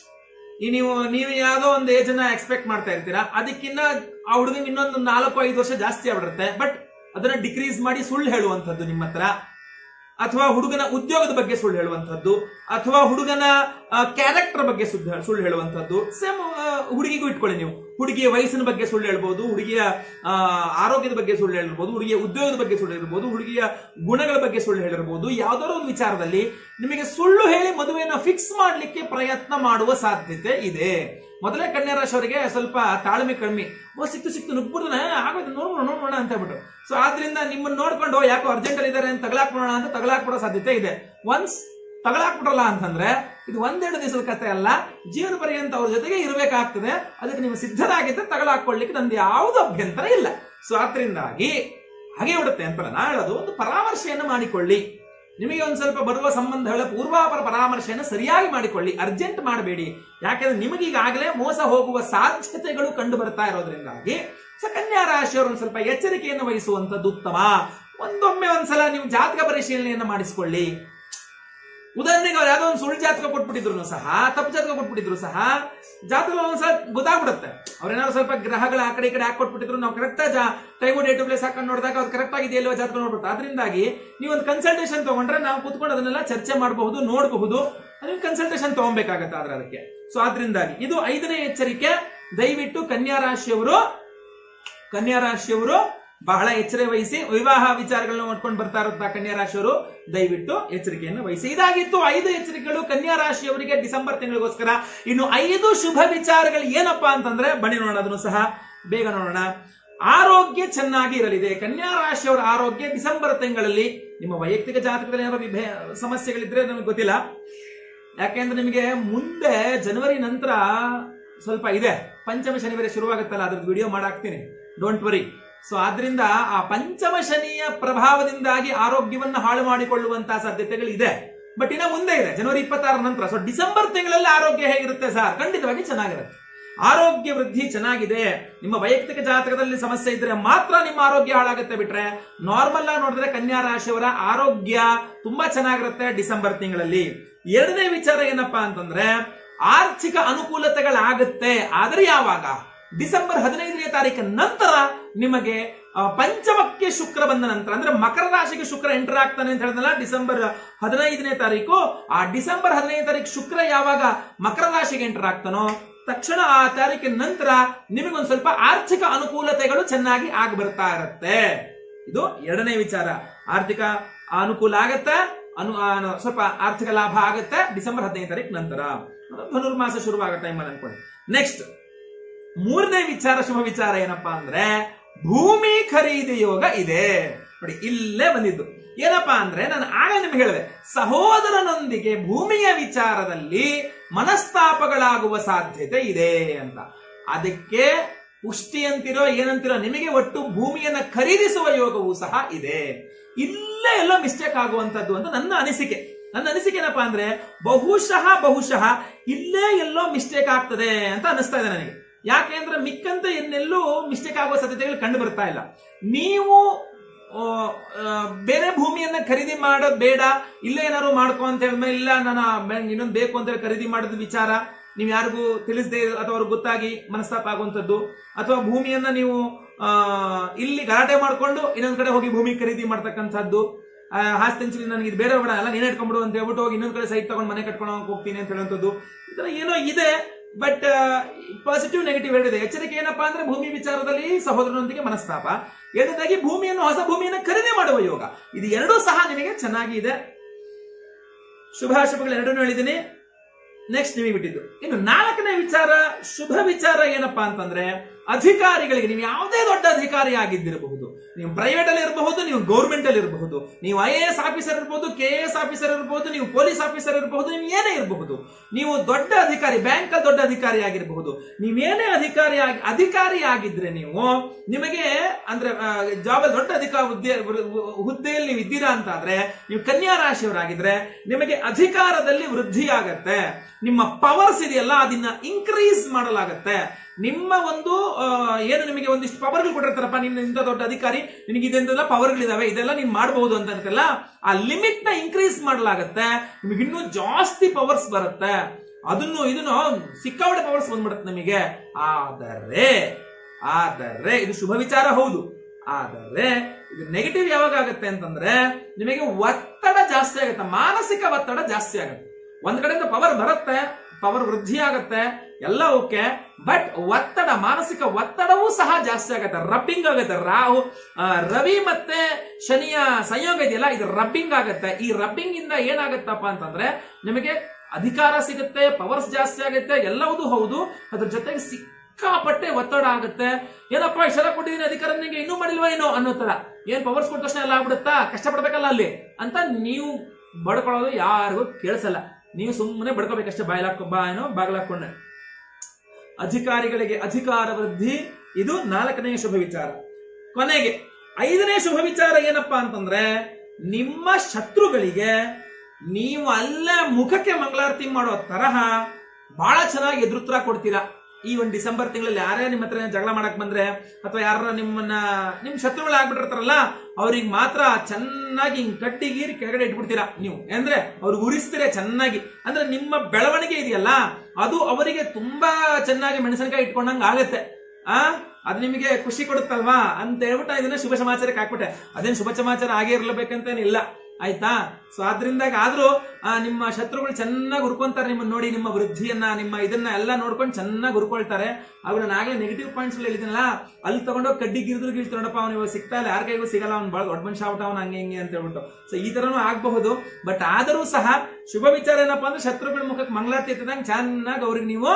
ಈ ನೀವು ನೀವು ಯಾವ್ದೋ ಒಂದು ಏಜ್ ಅನ್ನ ಎಕ್ಸ್ಪೆಕ್ಟ್ ಮಾಡ್ತಾ ಇರ್ತೀರಾ ಅದಕ್ಕಿಂತ ಆ ಹುಡುಗನ್ ಇನ್ನೊಂದು ನಾಲ್ಕು ಐದು ವರ್ಷ ಜಾಸ್ತಿ ಆಗ್ಬಿಡುತ್ತೆ ಬಟ್ ಅದನ್ನ ಡಿಕ್ರೀಸ್ ಮಾಡಿ ಸುಳ್ಳು ಹೇಳುವಂಥದ್ದು ನಿಮ್ಮ ಹತ್ರ ಅಥವಾ ಹುಡುಗನ ಉದ್ಯೋಗದ ಬಗ್ಗೆ ಸುಳ್ಳು ಹೇಳುವಂಥದ್ದು ಅಥವಾ ಹುಡುಗನ ಕ್ಯಾರೆಕ್ಟರ್ ಬಗ್ಗೆ ಸುದ್ದ- ಸುಳ್ಳು ಹೇಳುವಂಥದ್ದು ಸೇಮ್ ಹುಡುಗಿಗೂ ಇಟ್ಕೊಳ್ಳಿ ನೀವು ಹುಡುಗಿಯ ವಯಸ್ಸಿನ ಬಗ್ಗೆ ಸುಳ್ಳು ಹೇಳ್ಬೋದು ಹುಡುಗಿಯ ಆ, ಆರೋಗ್ಯದ ಬಗ್ಗೆ ಸುಳ್ಳು ಹೇಳಿರ್ಬೋದು ಹುಡುಗಿಯ ಉದ್ಯೋಗದ ಬಗ್ಗೆ ಸುಳ್ಳು ಹೇಳಿರ್ಬೋದು ಹುಡುಗಿಯ ಗುಣಗಳ ಬಗ್ಗೆ ಸುಳ್ಳು ಹೇಳಿರ್ಬೋದು ಯಾವ್ದಾದ್ರು ಒಂದು ವಿಚಾರದಲ್ಲಿ ನಿಮಗೆ ಸುಳ್ಳು ಹೇಳಿ ಮದುವೆಯನ್ನು ಫಿಕ್ಸ್ ಮಾಡಲಿಕ್ಕೆ ಪ್ರಯತ್ನ ಮಾಡುವ ಸಾಧ್ಯತೆ ಇದೆ ಮೊದಲೇ ಕನ್ಯಾ ರಾಶಿಯವರಿಗೆ ಸ್ವಲ್ಪ ತಾಳ್ಮೆ ಕಡಿಮೆ ಓ ಸಿಕ್ತು ಸಿಕ್ತು ನುಗ್ಬಿಡ್ತಾನೆ ಆಗೋದು ನೋಡೋಣ ನೋಡೋಣ ಅಂತ ಹೇಳ್ಬಿಟ್ಟು ಸೊ ಆದ್ರಿಂದ ನಿಮ್ಮನ್ನ ನೋಡ್ಕೊಂಡು ಯಾಕೋ ಅರ್ಜೆಂಟ್ ಅಲ್ಲಿ ಇದಾರೆ ಅಂತ ತಗಲಾಕ್ಬಿಡೋಣ ಅಂತ ತಗಲಾಕ್ಬಿಡೋ ಸಾಧ್ಯತೆ ಇದೆ ಒನ್ಸ್ ತಗಲಾಕ್ಬಿಟ್ರಲ್ಲ ಅಂತಂದ್ರೆ ಇದು ಒಂದೆರಡು ದಿವಸದ ಕಥೆ ಅಲ್ಲ ಜೀವನ ಪರ್ಯಂತ ಅವ್ರ ಜೊತೆಗೆ ಇರಬೇಕಾಗ್ತದೆ ಅದಕ್ಕೆ ನೀವು ಸಿದ್ಧರಾಗಿದ್ದರೆ ತಗಲಾಕೊಳ್ಳಿಕ್ಕೆ ನಂದು ಯಾವುದು ಅಭ್ಯಂತರ ಇಲ್ಲ ಸೊ ಆದ್ರಿಂದಾಗಿ ಹಾಗೆ ಬಿಡುತ್ತೆ ಅಂತಲ್ಲ ನಾ ಹೇಳೋದು ಒಂದು ಪರಾಮರ್ಶೆಯನ್ನು ಮಾಡಿಕೊಳ್ಳಿ ನಿಮಗೆ ಒಂದು ಸ್ವಲ್ಪ ಬರುವ ಸಂಬಂಧಗಳ ಪೂರ್ವಾಪರ ಪರಾಮರ್ಶೆಯನ್ನು ಸರಿಯಾಗಿ ಮಾಡಿಕೊಳ್ಳಿ ಅರ್ಜೆಂಟ್ ಮಾಡಬೇಡಿ ಯಾಕೆಂದ್ರೆ ನಿಮಗೆ ಈಗಾಗಲೇ ಮೋಸ ಹೋಗುವ ಸಾಧ್ಯತೆಗಳು ಕಂಡು ಬರ್ತಾ ಇರೋದ್ರಿಂದಾಗಿ ಸೊ ಕನ್ಯಾ ರಾಶಿಯವರು ಒಂದು ಸ್ವಲ್ಪ ಎಚ್ಚರಿಕೆಯನ್ನು ವಹಿಸುವಂತದ್ದು ಉತ್ತಮ ಒಂದೊಮ್ಮೆ ಒಂದ್ಸಲ ನೀವು ಜಾತಕ ಪರಿಶೀಲನೆಯನ್ನು ಮಾಡಿಸಿಕೊಳ್ಳಿ ಉದಾಹರಣೆಗೆ ಅವ್ರು ಯಾವ್ದೋ ಒಂದು ಸುಳ್ಳು ಜಾತಕ ಕೊಟ್ಬಿಟ್ಟಿದ್ರು ಸಹ ತಪ್ಪು ಜಾತಕ ಕೊಟ್ಬಿಟ್ಟಿದ್ರು ಸಹ ಜಾತಕ ಒಂದ್ಸಲ ಗೊತ್ತಾಗ್ಬಿಡುತ್ತೆ ಅವ್ರೇನಾದ್ರು ಸ್ವಲ್ಪ ಗ್ರಹಗಳ ಆ ಕಡೆ ಈ ಕಡೆ ಹಾಕಿ ಕೊಟ್ಬಿಟ್ಟಿದ್ರು ನಾವು ಕರೆಕ್ಟ್ ಟೈಮು ಡೇಟ್ ಪ್ಲೇಸ್ ಹಾಕೊಂಡು ನೋಡಿದಾಗ ಅವ್ರು ಕರೆಕ್ಟ್ ಆಗಿದೆ ಇಲ್ವೋ ಜಾತಕ ನೋಡ್ಬಿಟ್ಟು ಅದರಿಂದಾಗಿ ನೀವು ಒಂದು ಕನ್ಸಲ್ಟೇಷನ್ ತಗೊಂಡ್ರೆ ನಾವು ಕೂತ್ಕೊಂಡು ಅದನ್ನೆಲ್ಲ ಚರ್ಚೆ ಮಾಡಬಹುದು ನೋಡಬಹುದು ನೀವು ಕನ್ಸಲ್ಟೇಷನ್ ತಗೊಬೇಕಾಗತ್ತೆ ಆದ್ರೆ ಅದಕ್ಕೆ ಸೊ ಆದ್ರಿಂದಾಗಿ ಇದು ಐದನೇ ಎಚ್ಚರಿಕೆ ದಯವಿಟ್ಟು ಕನ್ಯಾ ರಾಶಿಯವರು ಕನ್ಯಾ ರಾಶಿಯವರು ಬಹಳ ಎಚ್ಚರ ವಹಿಸಿ ವಿವಾಹ ವಿಚಾರಗಳನ್ನ ಮಾಡ್ಕೊಂಡು ಬರ್ತಾ ಇರುತ್ತಾ ಕನ್ಯಾ ರಾಶಿಯವರು ದಯವಿಟ್ಟು ಎಚ್ಚರಿಕೆಯನ್ನು ವಹಿಸಿ ಇದಾಗಿತ್ತು ಐದು ಎಚ್ಚರಿಕೆಗಳು ಕನ್ಯಾ ರಾಶಿಯವರಿಗೆ ಡಿಸೆಂಬರ್ ತಿಂಗಳಿಗೋಸ್ಕರ ಇನ್ನು ಐದು ಶುಭ ವಿಚಾರಗಳು ಏನಪ್ಪಾ ಅಂತಂದ್ರೆ ಬನ್ನಿ ನೋಡೋಣ ಅದನ್ನು ಸಹ ಬೇಗ ನೋಡೋಣ ಆರೋಗ್ಯ ಚೆನ್ನಾಗಿ ಇರಲಿದೆ ಕನ್ಯಾ ರಾಶಿಯವರ ಆರೋಗ್ಯ ಡಿಸೆಂಬರ್ ತಿಂಗಳಲ್ಲಿ ನಿಮ್ಮ ವೈಯಕ್ತಿಕ ಜಾತಕದಲ್ಲಿ ಏನಾದ್ರು ವಿಭೇ ಸಮಸ್ಯೆಗಳಿದ್ರೆ ನಮಗೆ ಗೊತ್ತಿಲ್ಲ ಯಾಕೆಂದ್ರೆ ನಿಮಗೆ ಮುಂದೆ ಜನವರಿ ನಂತರ ಸ್ವಲ್ಪ ಇದೆ ಪಂಚಮ ಶನಿವಾರ ಶುರುವಾಗುತ್ತಲ್ಲ ಅದ್ರದ್ದು ವಿಡಿಯೋ ಮಾಡಾಕ್ತೀನಿ ಡೋಂಟ್ ವರಿ ಸೊ ಆದ್ರಿಂದ ಆ ಪಂಚಮ ಶನಿಯ ಪ್ರಭಾವದಿಂದಾಗಿ ಆರೋಗ್ಯವನ್ನು ಹಾಳು ಮಾಡಿಕೊಳ್ಳುವಂತಹ ಸಾಧ್ಯತೆಗಳು ಇದೆ ಬಟ್ ಇನ್ನ ಮುಂದೆ ಇದೆ ಜನವರಿ ಇಪ್ಪತ್ತಾರ ನಂತರ ಸೊ ಡಿಸೆಂಬರ್ ತಿಂಗಳಲ್ಲಿ ಆರೋಗ್ಯ ಹೇಗಿರುತ್ತೆ ಸರ್ ಖಂಡಿತವಾಗಿ ಚೆನ್ನಾಗಿರುತ್ತೆ ಆರೋಗ್ಯ ವೃದ್ಧಿ ಚೆನ್ನಾಗಿದೆ ನಿಮ್ಮ ವೈಯಕ್ತಿಕ ಜಾತಕದಲ್ಲಿ ಸಮಸ್ಯೆ ಇದ್ರೆ ಮಾತ್ರ ನಿಮ್ಮ ಆರೋಗ್ಯ ಹಾಳಾಗುತ್ತೆ ಬಿಟ್ರೆ ನಾರ್ಮಲ್ ಆಗಿ ನೋಡಿದ್ರೆ ಕನ್ಯಾ ರಾಶಿಯವರ ಆರೋಗ್ಯ ತುಂಬಾ ಚೆನ್ನಾಗಿರುತ್ತೆ ಡಿಸೆಂಬರ್ ತಿಂಗಳಲ್ಲಿ ಎರಡನೇ ವಿಚಾರ ಏನಪ್ಪಾ ಅಂತಂದ್ರೆ ಆರ್ಥಿಕ ಅನುಕೂಲತೆಗಳಾಗುತ್ತೆ ಆದ್ರೆ ಯಾವಾಗ ಡಿಸೆಂಬರ್ ಹದಿನೈದನೇ ತಾರೀಕು ನಂತರ ನಿಮಗೆ ಆ, ಪಂಚಮಕ್ಕೆ ಶುಕ್ರ ಬಂದ ನಂತರ ಅಂದ್ರೆ ಮಕರ ರಾಶಿಗೆ ಶುಕ್ರ ಎಂಟರ್ ಆಗ್ತಾನೆ ಅಂತ ಹೇಳಿದ್ನಲ್ಲ ಡಿಸೆಂಬರ್ ಹದಿನೈದನೇ ತಾರೀಕು ಆ ಡಿಸೆಂಬರ್ ಹದಿನೈದನೇ ತಾರೀಕು ಶುಕ್ರ ಯಾವಾಗ ಮಕರ ರಾಶಿಗೆ ಎಂಟರ್ ಆಗ್ತಾನೋ ತಕ್ಷಣ ಆ ತಾರೀಕಿನ ನಂತರ ನಿಮಗೊಂದು ಸ್ವಲ್ಪ ಆರ್ಥಿಕ ಅನುಕೂಲತೆಗಳು ಚೆನ್ನಾಗಿ ಆಗಿ ಬರ್ತಾ ಇರುತ್ತೆ ಇದು ಎರಡನೇ ವಿಚಾರ ಆರ್ಥಿಕ ಅನುಕೂಲ ಆಗತ್ತೆ ಅನು ಆ, ಸ್ವಲ್ಪ ಆರ್ಥಿಕ ಲಾಭ ಆಗುತ್ತೆ ಡಿಸೆಂಬರ್ ಹದಿನೈದು ತಾರೀಕು ನಂತರ ಧನುರ್ಮಾಸ ಶುರುವಾಗೋ ಟೈಮಲ್ಲಿ ಅನ್ಕೊಳ್ಳಿ ನೆಕ್ಸ್ಟ್ ಮೂರನೇ ವಿಚಾರ ಶುಭ ವಿಚಾರ ಏನಪ್ಪಾ ಅಂದ್ರೆ ಭೂಮಿ ಖರೀದಿ ಯೋಗ ಇದೆ ನೋಡಿ ಇಲ್ಲೇ ಬಂದಿದ್ದು ಏನಪ್ಪಾ ಅಂದ್ರೆ ನಾನು ಆಗ ನಿಮ್ಗೆ ಹೇಳಿದೆ ಸಹೋದರನೊಂದಿಗೆ ಭೂಮಿಯ ವಿಚಾರದಲ್ಲಿ ಮನಸ್ತಾಪಗಳಾಗುವ ಸಾಧ್ಯತೆ ಇದೆ ಅಂತ ಅದಕ್ಕೆ ಪುಷ್ಟಿ ಅಂತಿರೋ ಏನಂತಿರೋ ನಿಮಗೆ ಒಟ್ಟು ಭೂಮಿಯನ್ನ ಖರೀದಿಸುವ ಯೋಗವೂ ಸಹ ಇದೆ ಇಲ್ಲೇ ಎಲ್ಲೋ ಮಿಸ್ಟೇಕ್ ಆಗುವಂತದ್ದು ಅಂತ ನನ್ನ ಅನಿಸಿಕೆ ನನ್ನ ಅನಿಸಿಕೆ ಏನಪ್ಪಾ ಅಂದ್ರೆ ಬಹುಶಃ ಬಹುಶಃ ಇಲ್ಲೇ ಎಲ್ಲೋ ಮಿಸ್ಟೇಕ್ ಆಗ್ತದೆ ಅಂತ ಅನಿಸ್ತಾ ಇದೆ ನನಗೆ ಯಾಕೆ ಅಂದ್ರೆ ಮಿಕ್ಕಂತ ಇನ್ನೆಲ್ಲೂ ಮಿಸ್ಟೇಕ್ ಆಗುವ ಸಾಧ್ಯತೆಗಳು ಕಂಡು ಬರ್ತಾ ಇಲ್ಲ ನೀವು ಆ, ಆ, ಬೇರೆ ಭೂಮಿಯನ್ನ ಖರೀದಿ ಮಾಡೋದು ಬೇಡ ಇಲ್ಲೇ ಏನಾದ್ರು ಮಾಡ್ಕೊ ಅಂತ ಹೇಳಿದ್ಮೇಲೆ ಇಲ್ಲ ನಾನು ಇನ್ನೊಂದು ಬೇಕು ಅಂತ ಹೇಳಿ ಖರೀದಿ ಮಾಡೋದು ವಿಚಾರ ನೀವು ಯಾರಿಗೂ ತಿಳಿಸದೆ ಅಥವಾ ಅವ್ರಿಗೆ ಗೊತ್ತಾಗಿ ಮನಸ್ತಾಪ ಆಗುವಂಥದ್ದು ಅಥವಾ ಭೂಮಿಯನ್ನ ನೀವು ಆ, ಇಲ್ಲಿ ಗಲಾಟೆ ಮಾಡ್ಕೊಂಡು ಇನ್ನೊಂದ್ ಕಡೆ ಹೋಗಿ ಭೂಮಿ ಖರೀದಿ ಮಾಡ್ತಕ್ಕಂಥದ್ದು ಆ, ಹಾಸ್ತೆಂಚಲಿ ನನಗೆ ಇದು ಬೇರೆ ಬೇಡ ಅಲ್ಲ ನೀನೇ ಇಟ್ಕೊಂಡ್ಬಿಡು ಅಂತ ಹೇಳ್ಬಿಟ್ಟು ಹೋಗಿ ಇನ್ನೊಂದ್ ಕಡೆ ಸೈಟ್ ತಗೊಂಡು ಮನೆ ಕಟ್ಕೊಂಡು ಹೋಗ್ತೀನಿ ಅಂತ ಹೇಳುವಂಥದ್ದು ಈ ತರ ಏನೋ ಇದೆ ಬಟ್ ಪಾಸಿಟಿವ್ ನೆಗೆಟಿವ್ ಹೇಳಿದೆ ಎಚ್ಚರಿಕೆ ಏನಪ್ಪಾ ಅಂದ್ರೆ ಭೂಮಿ ವಿಚಾರದಲ್ಲಿ ಸಹೋದರನೊಂದಿಗೆ ಮನಸ್ತಾಪ ಎರಡನೇದಾಗಿ ಭೂಮಿಯನ್ನು ಹೊಸ ಭೂಮಿಯನ್ನು ಖರೀದಿ ಮಾಡುವ ಯೋಗ ಇದು ಎರಡೂ ಸಹ ನಿಮಗೆ ಚೆನ್ನಾಗಿ ಇದೆ ಶುಭಾಶುಭಗಳು ಎರಡನ್ನೂ ಹೇಳಿದ್ದೀನಿ ನೆಕ್ಸ್ಟ್ ನಿಮಗೆ ಬಿಟ್ಟಿದ್ದು ಇನ್ನು ನಾಲ್ಕನೇ ವಿಚಾರ ಶುಭ ವಿಚಾರ ಏನಪ್ಪಾ ಅಂತಂದ್ರೆ ಅಧಿಕಾರಿಗಳಿಗೆ ನೀವು ಯಾವುದೇ ದೊಡ್ಡ ಅಧಿಕಾರಿ ಆಗಿದ್ದಿರಬಹುದು ನೀವು ಪ್ರೈವೇಟ್ ಅಲ್ಲಿ ಇರಬಹುದು ನೀವು ಗೌರ್ಮೆಂಟ್ ಅಲ್ಲಿ ಇರಬಹುದು ನೀವು ಐ ಎ ಎಸ್ ಆಫೀಸರ್ ಇರಬಹುದು ಕೆ ಎಸ್ ಆಫೀಸರ್ ಇರಬಹುದು ನೀವು ಪೊಲೀಸ್ ಆಫೀಸರ್ ಇರಬಹುದು ನೀವು ಏನೇ ಇರಬಹುದು ನೀವು ದೊಡ್ಡ ಅಧಿಕಾರಿ ಬ್ಯಾಂಕ್ ದೊಡ್ಡ ಅಧಿಕಾರಿ ಆಗಿರಬಹುದು ನೀವೇನೇ ಅಧಿಕಾರಿ ಆಗಿ ಅಧಿಕಾರಿ ಆಗಿದ್ರೆ ನೀವು ನಿಮಗೆ ಅಂದ್ರೆ ಜಾಬ್ ದೊಡ್ಡ ಅಧಿಕಾರ ಹುದ್ದೆ ಹುದ್ದೆಯಲ್ಲಿ ನೀವು ಇದ್ದೀರಾ ಅಂತ ಆದ್ರೆ ನೀವು ಕನ್ಯಾ ರಾಶಿಯವರಾಗಿದ್ರೆ ನಿಮಗೆ ಅಧಿಕಾರದಲ್ಲಿ ವೃದ್ಧಿ ಆಗತ್ತೆ ನಿಮ್ಮ ಪವರ್ಸ್ ಇದೆಯಲ್ಲ ಅದನ್ನ ಇನ್ಕ್ರೀಸ್ ಮಾಡಲಾಗತ್ತೆ ನಿಮ್ಮ ಒಂದು ಆ, ಏನು ನಿಮಗೆ ಒಂದಿಷ್ಟು ಪವರ್ಗಳು ಕೊಟ್ಟಿರ್ತಾರಪ್ಪ ನಿನ್ನ ಇಂಥ ದೊಡ್ಡ ಅಧಿಕಾರಿ ನಿನಗೆ ಇದೆಲ್ಲ ಪವರ್ಗಳಿದಾವೆ ಇದೆಲ್ಲ ನೀನ್ ಮಾಡಬಹುದು ಅಂತ ಇರ್ತಲ್ಲ ಆ ಲಿಮಿಟ್ ನ ಇನ್ಕ್ರೀಸ್ ಮಾಡಲಾಗತ್ತೆ ನಿಮಗೆ ಇನ್ನೂ ಜಾಸ್ತಿ ಪವರ್ಸ್ ಬರುತ್ತೆ ಅದನ್ನು ಇದನ್ನು ಸಿಕ್ಕಾಪಟ್ಟೆ ಪವರ್ಸ್ ಬಂದ್ಬಿಡುತ್ತೆ ನಿಮಗೆ ಆದರೆ ಆದರೆ ಇದು ಶುಭ ವಿಚಾರ ಹೌದು ಆದರೆ ಇದು ನೆಗೆಟಿವ್ ಯಾವಾಗ ಆಗುತ್ತೆ ಅಂತಂದ್ರೆ ನಿಮಗೆ ಒತ್ತಡ ಜಾಸ್ತಿ ಆಗುತ್ತೆ ಮಾನಸಿಕ ಒತ್ತಡ ಜಾಸ್ತಿ ಆಗುತ್ತೆ ಒಂದ್ ಕಡೆಯಿಂದ ಪವರ್ ಬರುತ್ತೆ ಪವರ್ ವೃದ್ಧಿ ಆಗುತ್ತೆ ಎಲ್ಲ ಓಕೆ ಬಟ್ ಒತ್ತಡ ಮಾನಸಿಕ ಒತ್ತಡವೂ ಸಹ ಜಾಸ್ತಿ ಆಗುತ್ತೆ ರಬ್ಬಿಂಗ್ ಆಗುತ್ತೆ ರಾಹು ಆ, ರವಿ ಮತ್ತೆ ಶನಿಯ ಸಂಯೋಗ ಇದೆಯಲ್ಲ ಇದು ರಬ್ಬಿಂಗ್ ಆಗುತ್ತೆ ಈ ರಬ್ಬಿಂಗ್ ಇಂದ ಏನಾಗತ್ತಪ್ಪ ಅಂತಂದ್ರೆ ನಿಮಗೆ ಅಧಿಕಾರ ಸಿಗುತ್ತೆ ಪವರ್ಸ್ ಜಾಸ್ತಿ ಆಗುತ್ತೆ ಎಲ್ಲವೂ ಹೌದು ಅದ್ರ ಜೊತೆಗೆ ಸಿಕ್ಕಾಪಟ್ಟೆ ಒತ್ತಡ ಆಗುತ್ತೆ ಏನಪ್ಪ ಇಷ್ಟೆಲ್ಲ ಕೊಟ್ಟಿದ್ದೀನಿ ಅಧಿಕಾರ ನಿಮಗೆ ಇನ್ನೂ ಮಾಡಿಲ್ವಾ ಏನೋ ಅನ್ನೋ ತರ ಏನ್ ಪವರ್ಸ್ ಕೊಟ್ಟ ತಕ್ಷಣ ಎಲ್ಲ ಆಗ್ಬಿಡುತ್ತಾ ಕಷ್ಟಪಡ್ಬೇಕಲ್ಲ ಅಲ್ಲಿ ಅಂತ ನೀವು ಬಡ್ಕೊಳ್ಳೋದು ಯಾರಿಗೂ ಕೇಳಿಸಲ್ಲ ನೀವು ಸುಮ್ಮನೆ ಬಡ್ಕೋಬೇಕಷ್ಟೇ ಬಾಯ್ಲಾಕ್ ಬಾ ಏನೋ ಬಾಗ್ಲಾಕೊಂಡೆ ಅಧಿಕಾರಿಗಳಿಗೆ ಅಧಿಕಾರ ವೃದ್ಧಿ ಇದು ನಾಲ್ಕನೆಯ ಶುಭ ವಿಚಾರ ಕೊನೆಗೆ ಐದನೇ ಶುಭ ವಿಚಾರ ಏನಪ್ಪಾ ಅಂತಂದ್ರೆ ನಿಮ್ಮ ಶತ್ರುಗಳಿಗೆ ನೀವು ಅಲ್ಲ ಮುಖಕ್ಕೆ ಮಂಗಳಾರತಿ ಮಾಡೋ ತರಹ ಬಹಳ ಚೆನ್ನಾಗಿ ಎದುರುತ್ತರ ಕೊಡ್ತೀರಾ ಈ ಒಂದು ಡಿಸೆಂಬರ್ ತಿಂಗಳಲ್ಲಿ ಯಾರೇ ನಿಮ್ಮ ಹತ್ರ ಜಗಳ ಮಾಡಕ್ ಬಂದ್ರೆ ಅಥವಾ ಯಾರ ನಿಮ್ಮನ್ನ ನಿಮ್ ಶತ್ರುಗಳು ಆಗ್ಬಿಟ್ಟಿರ್ತಾರಲ್ಲ ಅವ್ರಿಗೆ ಮಾತ್ರ ಚೆನ್ನಾಗಿ ಹಿಂಗ್ ಕಟ್ಟಿ ಗೀರಿ ಕೆಳಗಡೆ ಇಟ್ಬಿಡ್ತೀರಾ ನೀವು ಅಂದ್ರೆ ಅವ್ರಿಗೆ ಉರಿಸ್ತೀರಾ ಚೆನ್ನಾಗಿ ಅಂದ್ರೆ ನಿಮ್ಮ ಬೆಳವಣಿಗೆ ಇದೆಯಲ್ಲ ಅದು ಅವರಿಗೆ ತುಂಬಾ ಚೆನ್ನಾಗಿ ಮೆಣಸಿನಕಾಯಿ ಇಟ್ಕೊಂಡಂಗ ಆಗತ್ತೆ ಆ ಅದು ನಿಮಗೆ ಖುಷಿ ಕೊಡುತ್ತಲ್ವಾ ಅಂತ ಹೇಳ್ಬಿಟ್ಟು ಇದನ್ನ ಶುಭ ಸಮಾಚಾರಕ್ಕೆ ಹಾಕ್ಬಿಟ್ಟೆ ಅದೇನು ಶುಭ ಸಮಾಚಾರ ಆಗೇ ಇರ್ಲೇಬೇಕಂತೇನಿಲ್ಲ ಆಯ್ತಾ ಸೊ ಅದ್ರಿಂದಾಗ ಆದ್ರೂ ಆ, ನಿಮ್ಮ ಶತ್ರುಗಳು ಚೆನ್ನಾಗಿ ಹುರ್ಕೊಂತಾರೆ ನಿಮ್ಮನ್ನ ನೋಡಿ ನಿಮ್ಮ ವೃದ್ಧಿಯನ್ನ ನಿಮ್ಮ ಇದನ್ನ ಎಲ್ಲ ನೋಡ್ಕೊಂಡು ಚೆನ್ನಾಗಿ ಹುರ್ಕೊಳ್ತಾರೆ ಅವ್ರು ನಾನು ಆಗ್ಲೇ ನೆಗೆಟಿವ್ ಪಾಯಿಂಟ್ಸ್ ಹೇಳಿದ್ದೀನಲ್ಲ ಅಲ್ಲಿ ತಗೊಂಡೋಗಿ ಕಡ್ಡಿ ಗಿರಿದ್ರು ಗಿಳ್ತು ನೋಡಪ್ಪ ಅವ್ನು ಇವಾಗ ಸಿಗ್ತಾ ಇಲ್ಲ ಯಾರ ಕೈಗೂ ಸಿಗಲ್ಲ ಅವ್ನು ಭಾಳ ದೊಡ್ಡ ಮನುಷ್ಯ ಆಗ್ಬಿಟ್ಟ ಅವ್ನು ಹಂಗೆ ಹಿಂಗೆ ಅಂತ ಹೇಳ್ಬಿಟ್ಟು ಸೊ ಈ ತರನೂ ಆಗಬಹುದು ಬಟ್ ಆದರೂ ಸಹ ಶುಭ ವಿಚಾರ ಏನಪ್ಪಾ ಅಂದ್ರೆ ಶತ್ರುಗಳ ಮುಖಕ್ಕೆ ಮಂಗಳಾರತಿ ಎತ್ತಿದಂಗೆ ಚೆನ್ನಾಗಿ ಅವ್ರಿಗೆ ನೀವು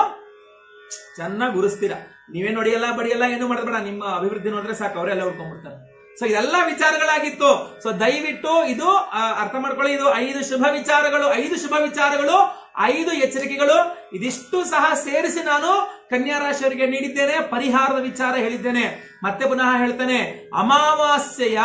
ಚೆನ್ನಾಗಿ ಉರಿಸ್ತೀರಾ ನೀವೇನು ಹೊಡಿಯಲ್ಲ ಬಡಿಯಲ್ಲ ಏನು ಮಾಡಬೇಡ ನಿಮ್ಮ ಅಭಿವೃದ್ಧಿ ನೋಡಿದ್ರೆ ಸಾಕು ಅವರೆಲ್ಲ ಉಳ್ಕೊಂಡ್ಬಿಡ್ತಾರೆ ಸೊ ಇದೆಲ್ಲ ವಿಚಾರಗಳಾಗಿತ್ತು ಸೊ ದಯವಿಟ್ಟು ಇದು ಆ, ಅರ್ಥ ಮಾಡ್ಕೊಳ್ಳಿ ಇದು ಐದು ಶುಭ ವಿಚಾರಗಳು ಐದು ಶುಭ ವಿಚಾರಗಳು ಐದು ಎಚ್ಚರಿಕೆಗಳು ಇದಿಷ್ಟು ಸಹ ಸೇರಿಸಿ ನಾನು ಕನ್ಯಾ ರಾಶಿಯವರಿಗೆ ನೀಡಿದ್ದೇನೆ ಪರಿಹಾರದ ವಿಚಾರ ಹೇಳಿದ್ದೇನೆ ಮತ್ತೆ ಪುನಃ ಹೇಳ್ತೇನೆ ಅಮಾವಾಸ್ಯೆಯ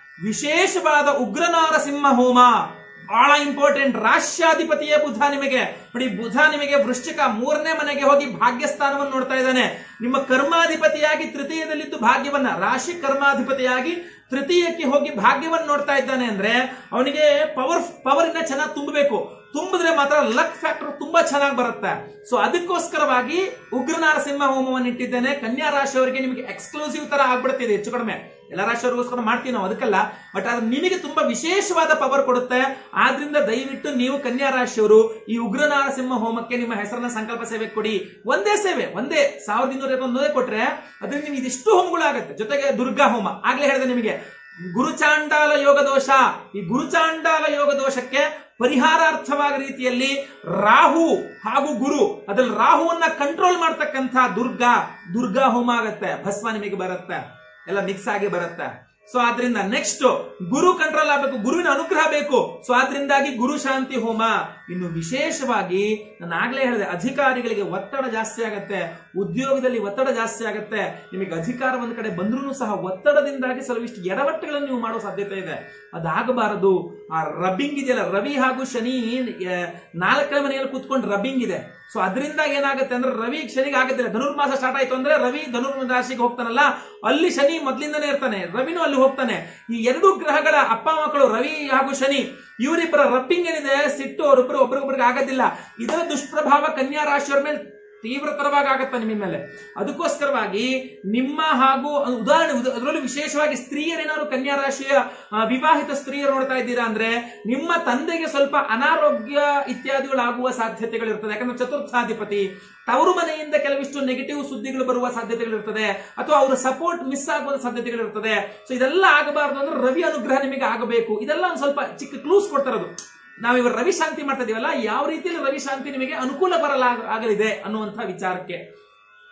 ವಿಶೇಷವಾದ ಉಗ್ರನಾರಸಿಂಹ ಹೋಮ ಬಹಳ ಇಂಪಾರ್ಟೆಂಟ್ ರಾಷ್ಟ್ರಾಧಿಪತಿಯೇ ಬುಧ ನಿಮಗೆ ನೋಡಿ ಬುಧ ನಿಮಗೆ ವೃಶ್ಚಿಕ ಮೂರನೇ ಮನೆಗೆ ಹೋಗಿ ಭಾಗ್ಯಸ್ಥಾನವನ್ನು ನೋಡ್ತಾ ಇದ್ದಾನೆ ನಿಮ್ಮ ಕರ್ಮಾಧಿಪತಿಯಾಗಿ ತೃತೀಯದಲ್ಲಿದ್ದು ಭಾಗ್ಯವನ್ನ ರಾಶಿ ಕರ್ಮಾಧಿಪತಿಯಾಗಿ ತೃತೀಯಕ್ಕೆ ಹೋಗಿ ಭಾಗ್ಯವನ್ನು ನೋಡ್ತಾ ಇದ್ದಾನೆ ಅಂದ್ರೆ ಅವನಿಗೆ ಪವರ್ ಪವರ್ ಇನ್ನ ಚೆನ್ನಾಗಿ ತುಂಬಬೇಕು ತುಂಬಿದ್ರೆ ಮಾತ್ರ ಲಕ್ ಫ್ಯಾಕ್ಟರ್ ತುಂಬಾ ಚೆನ್ನಾಗಿ ಬರುತ್ತೆ ಸೊ ಅದಕ್ಕೋಸ್ಕರವಾಗಿ ಉಗ್ರ ನರಸಿಂಹ ಹೋಮವನ್ನು ಇಟ್ಟಿದ್ದೇನೆ ಕನ್ಯಾ ರಾಶಿಯವರಿಗೆ ನಿಮಗೆ ಎಕ್ಸ್ಕ್ಲೂಸಿವ್ ತರ ಆಗ್ಬಿಡ್ತಿದೆ ಹೆಚ್ಚು ಕಡಿಮೆ ಎಲ್ಲ ರಾಶಿಯವರಿಗೋಸ್ಕರ ಮಾಡ್ತೀವಿ ನಾವು ಅದಕ್ಕಲ್ಲ ಬಟ್ ಅದು ನಿಮಗೆ ತುಂಬಾ ವಿಶೇಷವಾದ ಪವರ್ ಕೊಡುತ್ತೆ ಆದ್ರಿಂದ ದಯವಿಟ್ಟು ನೀವು ಕನ್ಯಾ ರಾಶಿಯವರು ಈ ಉಗ್ರ ನರಸಿಂಹ ಹೋಮಕ್ಕೆ ನಿಮ್ಮ ಹೆಸರನ್ನ ಸಂಕಲ್ಪ ಸೇವೆ ಕೊಡಿ ಒಂದೇ ಸೇವೆ ಒಂದೇ ಸಾವಿರದ ಇನ್ನೂರ ಒಂದೇ ಕೊಟ್ರೆ ಅದರಿಂದ ನಿಮ್ಗೆ ಇದಿಷ್ಟು ಹೋಮಗಳಾಗತ್ತೆ ಜೊತೆಗೆ ದುರ್ಗಾ ಹೋಮ ಆಗ್ಲೇ ಹೇಳಿದೆ ನಿಮಗೆ ಗುರುಚಾಂಡಾಲ ಯೋಗ ದೋಷ ಈ ಗುರುಚಾಂಡಾಲ ಯೋಗ ದೋಷಕ್ಕೆ ಪರಿಹಾರಾರ್ಥವಾದ ರೀತಿಯಲ್ಲಿ ರಾಹು ಹಾಗೂ ಗುರು ಅದ್ರಲ್ಲಿ ರಾಹುವನ್ನ ಕಂಟ್ರೋಲ್ ಮಾಡ್ತಕ್ಕಂಥ ದುರ್ಗಾ ದುರ್ಗಾ ಹೋಮ ಆಗತ್ತೆ ಭಸ್ಮ ನಿಮಗೆ ಬರುತ್ತೆ ಎಲ್ಲ ಮಿಕ್ಸ್ ಆಗಿ ಬರುತ್ತೆ ಸೊ ಆದ್ರಿಂದ ನೆಕ್ಸ್ಟ್ ಗುರು ಕಂಟ್ರೋಲ್ ಆಗಬೇಕು ಗುರುವಿನ ಅನುಗ್ರಹ ಬೇಕು ಸೊ ಆದ್ರಿಂದಾಗಿ ಗುರು ಶಾಂತಿ ಹೋಮ ಇನ್ನು ವಿಶೇಷವಾಗಿ ನಾನು ಆಗ್ಲೇ ಹೇಳಿದೆ ಅಧಿಕಾರಿಗಳಿಗೆ ಒತ್ತಡ ಜಾಸ್ತಿ ಆಗತ್ತೆ ಉದ್ಯೋಗದಲ್ಲಿ ಒತ್ತಡ ಜಾಸ್ತಿ ಆಗತ್ತೆ ನಿಮಗೆ ಅಧಿಕಾರ ಒಂದ್ ಕಡೆ ಬಂದ್ರೂ ಸಹ ಒತ್ತಡದಿಂದಾಗಿ ಕೆಲವಿಷ್ಟು ಎಡವಟ್ಟುಗಳನ್ನು ನೀವು ಮಾಡೋ ಸಾಧ್ಯತೆ ಇದೆ ಅದಾಗಬಾರದು ಆ ರಬ್ಬಿಂಗ್ ಇದೆಯಲ್ಲ ರವಿ ಹಾಗೂ ಶನಿ ಆ, ನಾಲ್ಕನೇ ಮನೆಯಲ್ಲಿ ಕೂತ್ಕೊಂಡು ರಬ್ಬಿಂಗ್ ಇದೆ ಸೊ ಅದರಿಂದ ಏನಾಗುತ್ತೆ ಅಂದ್ರೆ ರವಿ ಶನಿಗೆ ಆಗುತ್ತಿಲ್ಲ ಧನುರ್ಮಾಸ ಸ್ಟಾರ್ಟ್ ಆಯ್ತು ಅಂದ್ರೆ ರವಿ ಧನುರ್ ರಾಶಿಗೆ ಹೋಗ್ತಾನಲ್ಲ ಅಲ್ಲಿ ಶನಿ ಮೊದ್ಲಿಂದನೇ ಇರ್ತಾನೆ ರವಿನೂ ಅಲ್ಲಿ ಹೋಗ್ತಾನೆ ಈ ಎರಡು ಗ್ರಹಗಳ ಅಪ್ಪ ಮಕ್ಕಳು ರವಿ ಹಾಗೂ ಶನಿ ಇವರಿಬ್ಬರ ರಬ್ಬಿಂಗ್ ಏನಿದೆ ಸಿಟ್ಟು ಅವರಿಬ್ಬರು ಒಬ್ರಿಗೊಬ್ರಿಗೆ ಆಗೋದಿಲ್ಲ ಇದರ ದುಷ್ಪ್ರಭಾವ ಕನ್ಯಾ ರಾಶಿಯವರ ಮೇಲೆ ತೀವ್ರತರವಾಗಿ ಆಗತ್ತ ನಿಮ್ಮ ಮೇಲೆ ಅದಕ್ಕೋಸ್ಕರವಾಗಿ ನಿಮ್ಮ ಹಾಗೂ ಉದಾಹರಣೆ ಉದ- ಅದರಲ್ಲೂ ವಿಶೇಷವಾಗಿ ಸ್ತ್ರೀಯರೇನಾದ್ರು ಕನ್ಯಾ ರಾಶಿಯ ಆ, ವಿವಾಹಿತ ಸ್ತ್ರೀಯರು ನೋಡ್ತಾ ಇದ್ದೀರಾ ಅಂದ್ರೆ ನಿಮ್ಮ ತಂದೆಗೆ ಸ್ವಲ್ಪ ಅನಾರೋಗ್ಯ ಇತ್ಯಾದಿಗಳಾಗುವ ಸಾಧ್ಯತೆಗಳಿರ್ತದೆ ಯಾಕಂದ್ರೆ ಚತುರ್ಥಾಧಿಪತಿ ತವರು ಮನೆಯಿಂದ ಕೆಲವಿಷ್ಟು ನೆಗೆಟಿವ್ ಸುದ್ದಿಗಳು ಬರುವ ಸಾಧ್ಯತೆಗಳಿರ್ತದೆ ಅಥವಾ ಅವರ ಸಪೋರ್ಟ್ ಮಿಸ್ ಆಗುವ ಸಾಧ್ಯತೆಗಳಿರ್ತದೆ ಸೊ ಇದೆಲ್ಲ ಆಗಬಾರ್ದು ಅಂದ್ರೆ ರವಿ ಅನುಗ್ರಹ ನಿಮಗೆ ಆಗಬೇಕು ಇದೆಲ್ಲ ಒಂದು ಸ್ವಲ್ಪ ಚಿಕ್ಕ ಕ್ಲೂಸ್ ಕೊಡ್ತಾರದು ನಾವು ಇವಾಗ ರವಿ ಶಾಂತಿ ಮಾಡ್ತಾ ಇದೀವಲ್ಲ ಯಾವ ರೀತಿಯಲ್ಲಿ ರವಿ ಶಾಂತಿ ನಿಮಗೆ ಅನುಕೂಲ ಬರಲ ಆಗಲಿದೆ ಅನ್ನುವಂಥ ವಿಚಾರಕ್ಕೆ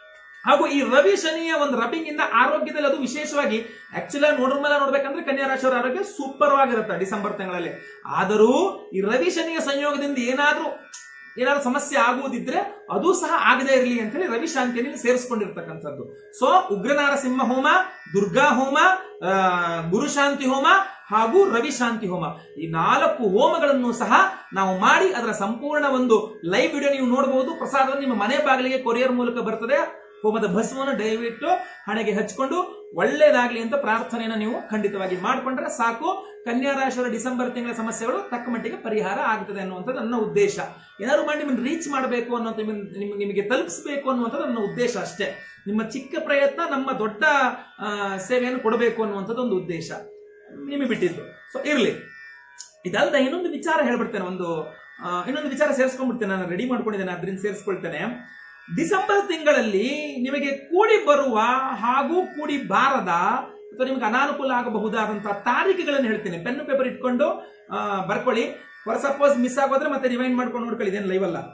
ಹಾಗೂ ಈ ರವಿ ಶನಿಯ ಒಂದು ರಬ್ಬಿಂಗ್ ಇಂದ ಆರೋಗ್ಯದಲ್ಲಿ ಅದು ವಿಶೇಷವಾಗಿ ಆಕ್ಚುಲಿ ನೋಡ್ರಮಲ್ಲ ನೋಡ್ಬೇಕಂದ್ರೆ ಕನ್ಯಾ ರಾಶಿಯವರ ಆರೋಗ್ಯ ಸೂಪರ್ ಆಗಿರುತ್ತೆ ಡಿಸೆಂಬರ್ ತಿಂಗಳಲ್ಲಿ ಆದರೂ ಈ ರವಿ ಶನಿಯ ಸಂಯೋಗದಿಂದ ಏನಾದ್ರೂ ಏನಾದ್ರು ಸಮಸ್ಯೆ ಆಗುವುದಿದ್ರೆ ಅದು ಸಹ ಆಗದೇ ಇರಲಿ ಅಂತ ಹೇಳಿ ರವಿ ಶಾಂತಿಯಲ್ಲಿ ಸೇರಿಸ್ಕೊಂಡಿರ್ತಕ್ಕಂಥದ್ದು ಸೊ ಉಗ್ರನಾರಸಿಂಹ ಹೋಮ ದುರ್ಗಾ ಹೋಮ ಆ, ಗುರುಶಾಂತಿ ಹೋಮ ಹಾಗೂ ರವಿ ಶಾಂತಿ ಹೋಮ ಈ ನಾಲ್ಕು ಹೋಮಗಳನ್ನು ಸಹ ನಾವು ಮಾಡಿ ಅದರ ಸಂಪೂರ್ಣ ಒಂದು ಲೈವ್ ವಿಡಿಯೋ ನೀವು ನೋಡಬಹುದು ಪ್ರಸಾದವನ್ನು ನಿಮ್ಮ ಮನೆ ಬಾಗಿಲಿಗೆ ಕೊರಿಯರ್ ಮೂಲಕ ಬರ್ತದೆ ಹೋಮದ ಭಸ್ಮವನ್ನು ದಯವಿಟ್ಟು ಹಣೆಗೆ ಹಚ್ಕೊಂಡು ಒಳ್ಳೇದಾಗ್ಲಿ ಅಂತ ಪ್ರಾರ್ಥನೆಯನ್ನು ನೀವು ಖಂಡಿತವಾಗಿ ಮಾಡಿಕೊಂಡ್ರೆ ಸಾಕು ಕನ್ಯಾ ರಾಶಿಯವರ ಡಿಸೆಂಬರ್ ತಿಂಗಳ ಸಮಸ್ಯೆಗಳು ತಕ್ಕ ಮಟ್ಟಿಗೆ ಪರಿಹಾರ ಆಗ್ತದೆ ಅನ್ನುವಂಥದ್ದು ನನ್ನ ಉದ್ದೇಶ ಏನಾದ್ರು ಮಾಡಿ ನಿಮ್ಮನ್ನು ರೀಚ್ ಮಾಡಬೇಕು ಅನ್ನೋದು ನಿಮ್ಮನ್ನ- ನಿಮ್- ನಿಮಗೆ ತಲುಪಿಸಬೇಕು ಅನ್ನುವಂಥದ್ದು ನನ್ನ ಉದ್ದೇಶ ಅಷ್ಟೇ ನಿಮ್ಮ ಚಿಕ್ಕ ಪ್ರಯತ್ನ ನಮ್ಮ ದೊಡ್ಡ ಆ, ಸೇವೆಯನ್ನು ಕೊಡಬೇಕು ಅನ್ನುವಂಥದ್ದು ಒಂದು ಉದ್ದೇಶ ನಿಮಗೆ ಬಿಟ್ಟಿದ್ದು ಸೊ ಇರಲಿ ಇದಲ್ಲದೆ ಇನ್ನೊಂದು ವಿಚಾರ ಹೇಳ್ಬಿಡ್ತೇನೆ ಒಂದು ಆ, ಇನ್ನೊಂದು ವಿಚಾರ ಸೇರಿಸ್ಕೊಂಡ್ಬಿಡ್ತೇನೆ ನಾನು ರೆಡಿ ಮಾಡ್ಕೊಂಡಿದ್ದೇನೆ ಅದರಿಂದ ಸೇರಿಸ್ಕೊಳ್ತೇನೆ ಡಿಸೆಂಬರ್ ತಿಂಗಳಲ್ಲಿ ನಿಮಗೆ ಕೂಡಿ ಬರುವ ಹಾಗೂ ಕೂಡಿ ಬಾರದ ಅಥವಾ ನಿಮಗೆ ಅನಾನುಕೂಲ ಆಗಬಹುದಾದಂತಹ ತಾರೀಖುಗಳನ್ನು ಹೇಳ್ತೇನೆ ಪೆನ್ನು ಪೇಪರ್ ಇಟ್ಕೊಂಡು ಆ, ಬರ್ಕೊಳ್ಳಿ ಫಾರ್ ಸಪೋಸ್ ಮಿಸ್ ಆಗೋದ್ರೆ ಮತ್ತೆ ರಿವೈಂಡ್ ಮಾಡ್ಕೊಂಡು ನೋಡ್ಕೊಳ್ಳಿ ಇದೇನು ಲೈವ್ ಅಲ್ಲ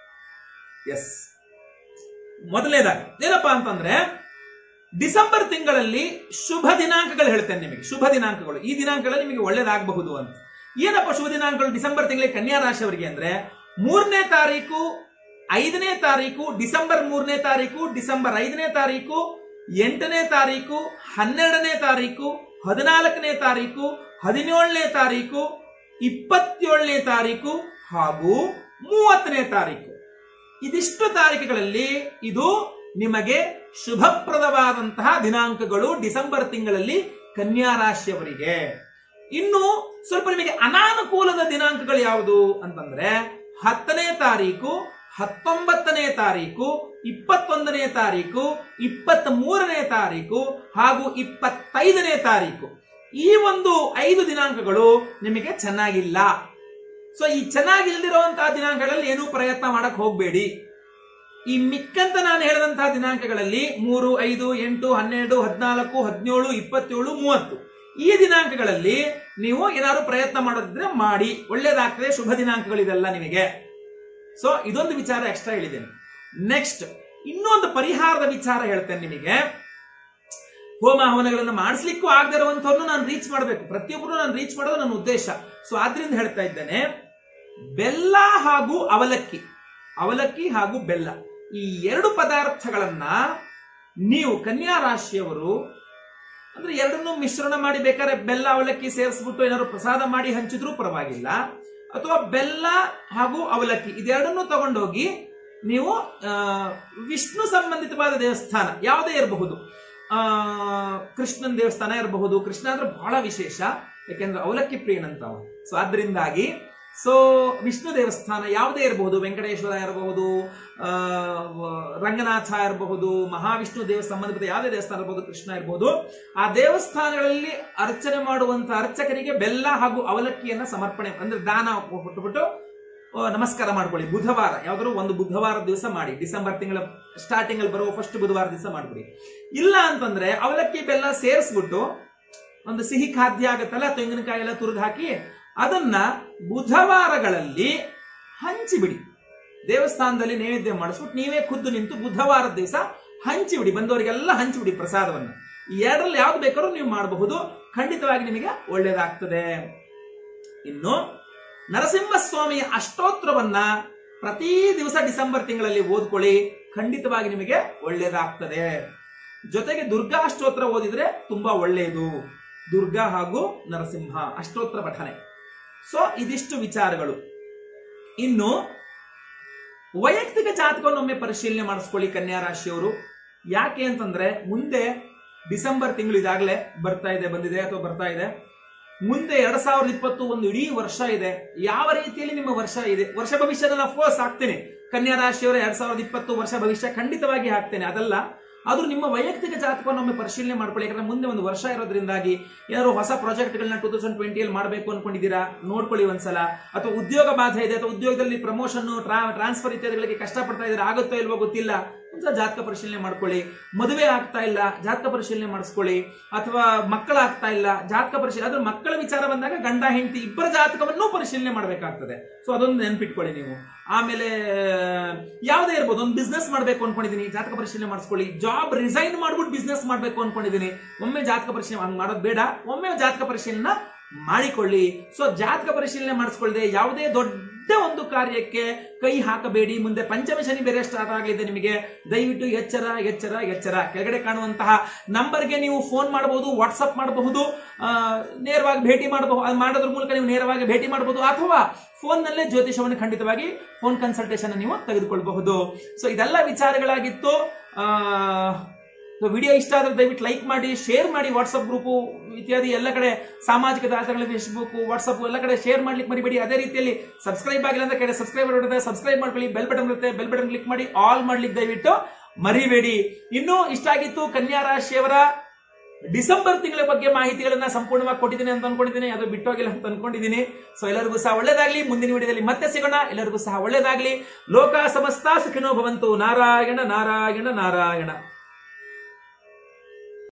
ಎಸ್ ಮೊದಲನೇದಾಗಿ ಏನಪ್ಪಾ ಅಂತಂದ್ರೆ ಡಿಸೆಂಬರ್ ತಿಂಗಳಲ್ಲಿ ಶುಭ ದಿನಾಂಕಗಳು ಹೇಳ್ತೇನೆ ನಿಮಗೆ ಶುಭ ದಿನಾಂಕಗಳು ಈ ದಿನಾಂಕಗಳಲ್ಲಿ ನಿಮಗೆ ಒಳ್ಳೇದಾಗಬಹುದು ಅಂತ ಏನಪ್ಪ ಶುಭ ದಿನಾಂಕಗಳು ಡಿಸೆಂಬರ್ ತಿಂಗಳಿಗೆ ಕನ್ಯಾ ರಾಶಿಯವರಿಗೆ ಅಂದ್ರೆ ಮೂರನೇ ತಾರೀಕು ಐದನೇ ತಾರೀಕು ಡಿಸೆಂಬರ್ ಮೂರನೇ ತಾರೀಕು ಡಿಸೆಂಬರ್ ಐದನೇ ತಾರೀಕು ಎಂಟನೇ ತಾರೀಕು ಹನ್ನೆರಡನೇ ತಾರೀಕು ಹದಿನಾಲ್ಕನೇ ತಾರೀಕು ಹದಿನೇಳನೇ ತಾರೀಕು ಇಪ್ಪತ್ತೇಳನೇ ತಾರೀಕು ಹಾಗೂ ಮೂವತ್ತನೇ ತಾರೀಕು ಇದಿಷ್ಟು ತಾರೀಕುಗಳಲ್ಲಿ ಇದು ನಿಮಗೆ ಶುಭಪ್ರದವಾದಂತಹ ದಿನಾಂಕಗಳು ಡಿಸೆಂಬರ್ ತಿಂಗಳಲ್ಲಿ ಕನ್ಯಾ ರಾಶಿಯವರಿಗೆ ಇನ್ನು ಸ್ವಲ್ಪ ನಿಮಗೆ ಅನಾನುಕೂಲದ ದಿನಾಂಕಗಳು ಯಾವುದು ಅಂತಂದ್ರೆ ಹತ್ತನೇ ತಾರೀಕು ಹತ್ತೊಂಬತ್ತನೇ ತಾರೀಕು ಇಪ್ಪತ್ತೊಂದನೇ ತಾರೀಕು ಇಪ್ಪತ್ತ್ ಮೂರನೇ ತಾರೀಕು ಹಾಗೂ ಇಪ್ಪತ್ತೈದನೇ ತಾರೀಕು ಈ ಒಂದು ಐದು ದಿನಾಂಕಗಳು ನಿಮಗೆ ಚೆನ್ನಾಗಿಲ್ಲ ಸೊ ಈ ಚೆನ್ನಾಗಿಲ್ದಿರುವಂತಹ ದಿನಾಂಕಗಳಲ್ಲಿ ಏನೂ ಪ್ರಯತ್ನ ಮಾಡಕ್ ಹೋಗಬೇಡಿ ಈ ಮಿಕ್ಕಂತ ನಾನು ಹೇಳಿದಂತಹ ದಿನಾಂಕಗಳಲ್ಲಿ ಮೂರು ಐದು ಎಂಟು ಹನ್ನೆರಡು ಹದಿನಾಲ್ಕು ಹದಿನೇಳು ಇಪ್ಪತ್ತೇಳು ಮೂವತ್ತು ಈ ದಿನಾಂಕಗಳಲ್ಲಿ ನೀವು ಏನಾದ್ರು ಪ್ರಯತ್ನ ಮಾಡೋದಿದ್ರೆ ಮಾಡಿ ಒಳ್ಳೇದಾಗ್ತದೆ ಶುಭ ದಿನಾಂಕಗಳಿದೆಲ್ಲ ನಿಮಗೆ ಸೊ ಇದೊಂದು ವಿಚಾರ ಎಕ್ಸ್ಟ್ರಾ ಹೇಳಿದ್ದೇನೆ ನೆಕ್ಸ್ಟ್ ಇನ್ನೊಂದು ಪರಿಹಾರದ ವಿಚಾರ ಹೇಳ್ತೇನೆ ನಿಮಗೆ ಹೋಮ ಹವನಗಳನ್ನು ಮಾಡಿಸ್ಲಿಕ್ಕೂ ಆಗದೆ ಇರುವಂತವ್ರನ್ನು ನಾನು ರೀಚ್ ಮಾಡಬೇಕು ಪ್ರತಿಯೊಬ್ಬರು ನಾನು ರೀಚ್ ಮಾಡೋದು ನನ್ನ ಉದ್ದೇಶ ಸೊ ಆದ್ರಿಂದ ಹೇಳ್ತಾ ಇದ್ದೇನೆ ಬೆಲ್ಲ ಹಾಗೂ ಅವಲಕ್ಕಿ ಅವಲಕ್ಕಿ ಹಾಗೂ ಬೆಲ್ಲ ಈ ಎರಡು ಪದಾರ್ಥಗಳನ್ನ ನೀವು ಕನ್ಯಾ ರಾಶಿಯವರು ಅಂದ್ರೆ ಎರಡನ್ನೂ ಮಿಶ್ರಣ ಮಾಡಿ ಬೇಕಾದ್ರೆ ಬೆಲ್ಲ ಅವಲಕ್ಕಿ ಸೇರಿಸ್ಬಿಟ್ಟು ಏನಾದ್ರು ಪ್ರಸಾದ ಮಾಡಿ ಹಂಚಿದ್ರೂ ಪರವಾಗಿಲ್ಲ ಅಥವಾ ಬೆಲ್ಲ ಹಾಗೂ ಅವಲಕ್ಕಿ ಇದೆರಡನ್ನೂ ತಗೊಂಡೋಗಿ ನೀವು ಆ, ವಿಷ್ಣು ಸಂಬಂಧಿತವಾದ ದೇವಸ್ಥಾನ ಯಾವುದೇ ಇರಬಹುದು ಆ ಕೃಷ್ಣನ್ ದೇವಸ್ಥಾನ ಇರಬಹುದು ಕೃಷ್ಣ ಅಂದ್ರೆ ಬಹಳ ವಿಶೇಷ ಯಾಕೆಂದ್ರೆ ಅವಲಕ್ಕಿ ಪ್ರಿಯನಂತ ಅವ ಸೊ ಆದ್ರಿಂದಾಗಿ ಸೊ ವಿಷ್ಣು ದೇವಸ್ಥಾನ ಯಾವುದೇ ಇರಬಹುದು ವೆಂಕಟೇಶ್ವರ ಇರಬಹುದು ಆ, ವ- ರಂಗನಾಥ ಇರಬಹುದು ಮಹಾವಿಷ್ಣು ದೇವ ಸಂಬಂಧಪಟ್ಟ ಯಾವುದೇ ದೇವಸ್ಥಾನ ಇರಬಹುದು ಕೃಷ್ಣ ಇರಬಹುದು ಆ ದೇವಸ್ಥಾನಗಳಲ್ಲಿ ಅರ್ಚನೆ ಮಾಡುವಂತ ಅರ್ಚಕರಿಗೆ ಬೆಲ್ಲ ಹಾಗೂ ಅವಲಕ್ಕಿಯನ್ನ ಸಮರ್ಪಣೆ ಅಂದ್ರೆ ದಾನ ಕೊಟ್ಟುಬಿಟ್ಟು ಆ, ನಮಸ್ಕಾರ ಮಾಡ್ಕೊಳ್ಳಿ ಬುಧವಾರ ಯಾವ್ದಾದ್ರು ಒಂದು ಬುಧವಾರ ದಿವಸ ಮಾಡಿ ಡಿಸೆಂಬರ್ ತಿಂಗಳ ಸ್ಟಾರ್ಟಿಂಗ್ ಅಲ್ಲಿ ಬರುವ ಫಸ್ಟ್ ಬುಧವಾರ ದಿವಸ ಮಾಡ್ಬಿಡಿ ಇಲ್ಲ ಅಂತಂದ್ರೆ ಅವಲಕ್ಕಿ ಬೆಲ್ಲ ಸೇರಿಸ್ಬಿಟ್ಟು ಒಂದು ಸಿಹಿ ಖಾದ್ಯ ಆಗತ್ತಲ್ಲ ತೆಂಗಿನಕಾಯಿ ಎಲ್ಲ ತುರಿದು ಹಾಕಿ ಅದನ್ನ ಬುಧವಾರಗಳಲ್ಲಿ ಹಂಚಿಬಿಡಿ ದೇವಸ್ಥಾನದಲ್ಲಿ ನೈವೇದ್ಯ ಮಾಡಿಸ್ಬಿಟ್ಟು ನೀವೇ ಖುದ್ದು ನಿಂತು ಬುಧವಾರದ ದಿವಸ ಹಂಚಿಬಿಡಿ ಬಂದವರಿಗೆಲ್ಲ ಹಂಚಿಬಿಡಿ ಪ್ರಸಾದವನ್ನು ಈ ಎರಡರಲ್ಲಿ ಯಾವ್ದು ಬೇಕಾದ್ರೂ ನೀವು ಮಾಡಬಹುದು ಖಂಡಿತವಾಗಿ ನಿಮಗೆ ಒಳ್ಳೇದಾಗ್ತದೆ ಇನ್ನು ನರಸಿಂಹಸ್ವಾಮಿಯ ಅಷ್ಟೋತ್ರವನ್ನ ಪ್ರತಿ ದಿವಸ ಡಿಸೆಂಬರ್ ತಿಂಗಳಲ್ಲಿ ಓದ್ಕೊಳ್ಳಿ ಖಂಡಿತವಾಗಿ ನಿಮಗೆ ಒಳ್ಳೇದಾಗ್ತದೆ ಜೊತೆಗೆ ದುರ್ಗಾ ಅಷ್ಟೋತ್ರ ಓದಿದ್ರೆ ತುಂಬಾ ಒಳ್ಳೆಯದು ದುರ್ಗಾ ಹಾಗೂ ನರಸಿಂಹ ಅಷ್ಟೋತ್ರ ಪಠನೆ ಸೊ ಇದಿಷ್ಟು ವಿಚಾರಗಳು ಇನ್ನು ವೈಯಕ್ತಿಕ ಜಾತಕವನ್ನು ಒಮ್ಮೆ ಪರಿಶೀಲನೆ ಮಾಡಿಸ್ಕೊಳ್ಳಿ ಕನ್ಯಾ ರಾಶಿಯವರು ಯಾಕೆ ಅಂತಂದ್ರೆ ಮುಂದೆ ಡಿಸೆಂಬರ್ ತಿಂಗಳು ಇದಾಗಲೇ ಬರ್ತಾ ಇದೆ ಬಂದಿದೆ ಅಥವಾ ಬರ್ತಾ ಇದೆ ಮುಂದೆ ಎರಡ್ ಸಾವಿರದ ಇಪ್ಪತ್ತು ಒಂದು ಇಡೀ ವರ್ಷ ಇದೆ ಯಾವ ರೀತಿಯಲ್ಲಿ ನಿಮ್ಮ ವರ್ಷ ಇದೆ ವರ್ಷ ಭವಿಷ್ಯದ ಅಫ್ಕೋರ್ಸ್ ಹಾಕ್ತೇನೆ ಕನ್ಯಾ ರಾಶಿಯವರ ಎರಡ್ ಸಾವಿರದ ಇಪ್ಪತ್ತು ವರ್ಷ ಭವಿಷ್ಯ ಖಂಡಿತವಾಗಿ ಹಾಕ್ತೇನೆ ಅದಲ್ಲ ಆದ್ರೂ ನಿಮ್ಮ ವೈಯಕ್ತಿಕ ಜಾತಕವನ್ನು ಒಮ್ಮೆ ಪರಿಶೀಲನೆ ಮಾಡ್ಕೊಳ್ಳಿ ಯಾಕಂದ್ರೆ ಮುಂದೆ ಒಂದು ವರ್ಷ ಇರೋದ್ರಿಂದಾಗಿ ಏನಾದ್ರು ಹೊಸ ಪ್ರಾಜೆಕ್ಟ್ಗಳನ್ನ ಟೂ ತೌಸಂಡ್ ಟ್ವೆಂಟಿಯಲ್ಲಿ ಮಾಡಬೇಕು ಅನ್ಕೊಂಡಿದ್ದೀರಾ ನೋಡ್ಕೊಳ್ಳಿ ಒಂದ್ಸಲ ಅಥವಾ ಉದ್ಯೋಗ ಬಾಧೆ ಇದೆ ಅಥವಾ ಉದ್ಯೋಗದಲ್ಲಿ ಪ್ರಮೋಷನ್ ಟ್ರಾನ್ಸ್ಫರ್ ಇತ್ಯಾದಿಗಳಿಗೆ ಕಷ್ಟಪಡ್ತಾ ಇದ್ದೀರಾ ಆಗುತ್ತೋ ಇಲ್ವೋ ಗೊತ್ತಿಲ್ಲ ಒಂದ್ಸಲ ಜಾತಕ ಪರಿಶೀಲನೆ ಮಾಡ್ಕೊಳ್ಳಿ ಮದುವೆ ಆಗ್ತಾ ಇಲ್ಲ ಜಾತಕ ಪರಿಶೀಲನೆ ಮಾಡಿಸ್ಕೊಳ್ಳಿ ಅಥವಾ ಮಕ್ಕಳಾಗ್ತಾ ಇಲ್ಲ ಜಾತಕ ಪರಿಶೀಲನೆ ಅದ್ರ ಮಕ್ಕಳ ವಿಚಾರ ಬಂದಾಗ ಗಂಡ ಹೆಂಡತಿ ಇಬ್ಬರ ಜಾತಕವನ್ನು ಪರಿಶೀಲನೆ ಮಾಡಬೇಕಾಗ್ತದೆ ಸೊ ಅದೊಂದು ನೆನ್ಪಿಟ್ಕೊಳ್ಳಿ ನೀವು ಆಮೇಲೆ ಯಾವುದೇ ಇರ್ಬೋದು ಒಂದು ಬಿಸ್ನೆಸ್ ಮಾಡಬೇಕು ಅನ್ಕೊಂಡಿದ್ದೀನಿ ಜಾತಕ ಪರಿಶೀಲನೆ ಮಾಡಿಸ್ಕೊಳ್ಳಿ ಜಾಬ್ ರಿಸೈನ್ ಮಾಡ್ಬಿಟ್ಟು ಬಿಸ್ನೆಸ್ ಮಾಡಬೇಕು ಅನ್ಕೊಂಡಿದ್ದೀನಿ ಒಮ್ಮೆ ಜಾತಕ ಪರಿಶೀಲನೆ ಹಂಗ್ ಮಾಡೋದು ಬೇಡ ಒಮ್ಮೆ ಜಾತಕ ಪರಿಶೀಲನೆ ಮಾಡಿಕೊಳ್ಳಿ ಸೊ ಜಾತಕ ಪರಿಶೀಲನೆ ಮಾಡಿಸ್ಕೊಳ್ಳದೆ ಯಾವುದೇ ದೊಡ್ಡ ಒಂದು ಕಾರ್ಯಕ್ಕೆ ಕೈ ಹಾಕಬೇಡಿ ಮುಂದೆ ಪಂಚಮ ಶನಿ ಬೇರೆ ಸ್ಟಾರ್ಟ್ ಆಗಲಿದೆ ನಿಮಗೆ ದಯವಿಟ್ಟು ಎಚ್ಚರ ಎಚ್ಚರ ಎಚ್ಚರ ಕೆಳಗಡೆ ಕಾಣುವಂತಹ ನಂಬರ್ಗೆ ನೀವು ಫೋನ್ ಮಾಡಬಹುದು ವಾಟ್ಸಪ್ ಮಾಡಬಹುದು ಆ, ನೇರವಾಗಿ ಭೇಟಿ ಮಾಡಬಹುದು ಮಾಡೋದ್ರ ಮೂಲಕ ನೀವು ನೇರವಾಗಿ ಭೇಟಿ ಮಾಡಬಹುದು ಅಥವಾ ಫೋನ್ನಲ್ಲೇ ಜ್ಯೋತಿಷವನ್ನು ಖಂಡಿತವಾಗಿ ಫೋನ್ ಕನ್ಸಲ್ಟೇಷನ್ ನೀವು ತೆಗೆದುಕೊಳ್ಳಬಹುದು ಸೊ ಇದೆಲ್ಲ ವಿಚಾರಗಳಾಗಿತ್ತು ಆ ಸೊ ವಿಡಿಯೋ ಇಷ್ಟ ಆದ್ರೆ ದಯವಿಟ್ಟು ಲೈಕ್ ಮಾಡಿ ಶೇರ್ ಮಾಡಿ ವಾಟ್ಸಪ್ ಗ್ರೂಪು ಇತ್ಯಾದಿ ಎಲ್ಲ ಕಡೆ ಸಾಮಾಜಿಕ ಜಾಲತಾಣಗಳು ಫೇಸ್ಬುಕ್ ವಾಟ್ಸಪ್ ಎಲ್ಲ ಕಡೆ ಶೇರ್ ಮಾಡ್ಲಿಕ್ಕೆ ಮರಿಬೇಡಿ ಅದೇ ರೀತಿಯಲ್ಲಿ ಸಬ್ಸ್ಕ್ರೈಬ್ ಆಗಿಲ್ಲ ಅಂತ ಕಡೆ ಸಬ್ಸ್ಕ್ರೈಬ್ ಇರುತ್ತೆ ಸಬ್ಸ್ಕ್ರೈಬ್ ಮಾಡ್ಕೊಳ್ಳಿ ಬೆಲ್ ಬಟನ್ ಇರುತ್ತೆ ಬೆಲ್ ಬಟನ್ ಕ್ಲಿಕ್ ಮಾಡಿ ಆಲ್ ಮಾಡ್ಲಿಕ್ಕೆ ದಯವಿಟ್ಟು ಮರಿಬೇಡಿ ಇನ್ನು ಇಷ್ಟ ಆಗಿತ್ತು ಕನ್ಯಾ ರಾಶಿಯವರ ಡಿಸೆಂಬರ್ ತಿಂಗಳ ಬಗ್ಗೆ ಮಾಹಿತಿಗಳನ್ನ ಸಂಪೂರ್ಣವಾಗಿ ಕೊಟ್ಟಿದ್ದೀನಿ ಅಂತ ಅನ್ಕೊಂಡಿದ್ದೀನಿ ಅದು ಬಿಟ್ಟೋಗಿಲ್ಲ ಅಂತ ಅನ್ಕೊಂಡಿದ್ದೀನಿ ಸೊ ಎಲ್ಲರಿಗೂ ಸಹ ಒಳ್ಳೇದಾಗ್ಲಿ ಮುಂದಿನ ವಿಡಿಯೋದಲ್ಲಿ ಮತ್ತೆ ಸಿಗೋಣ ಎಲ್ಲರಿಗೂ ಸಹ ಒಳ್ಳೇದಾಗ್ಲಿ ಲೋಕ ಸಮಸ್ತ ಸುಖಿನೋ ಭವಂತು ನಾರಾಯಣ ನಾರಾಯಣ ನಾರಾಯಣ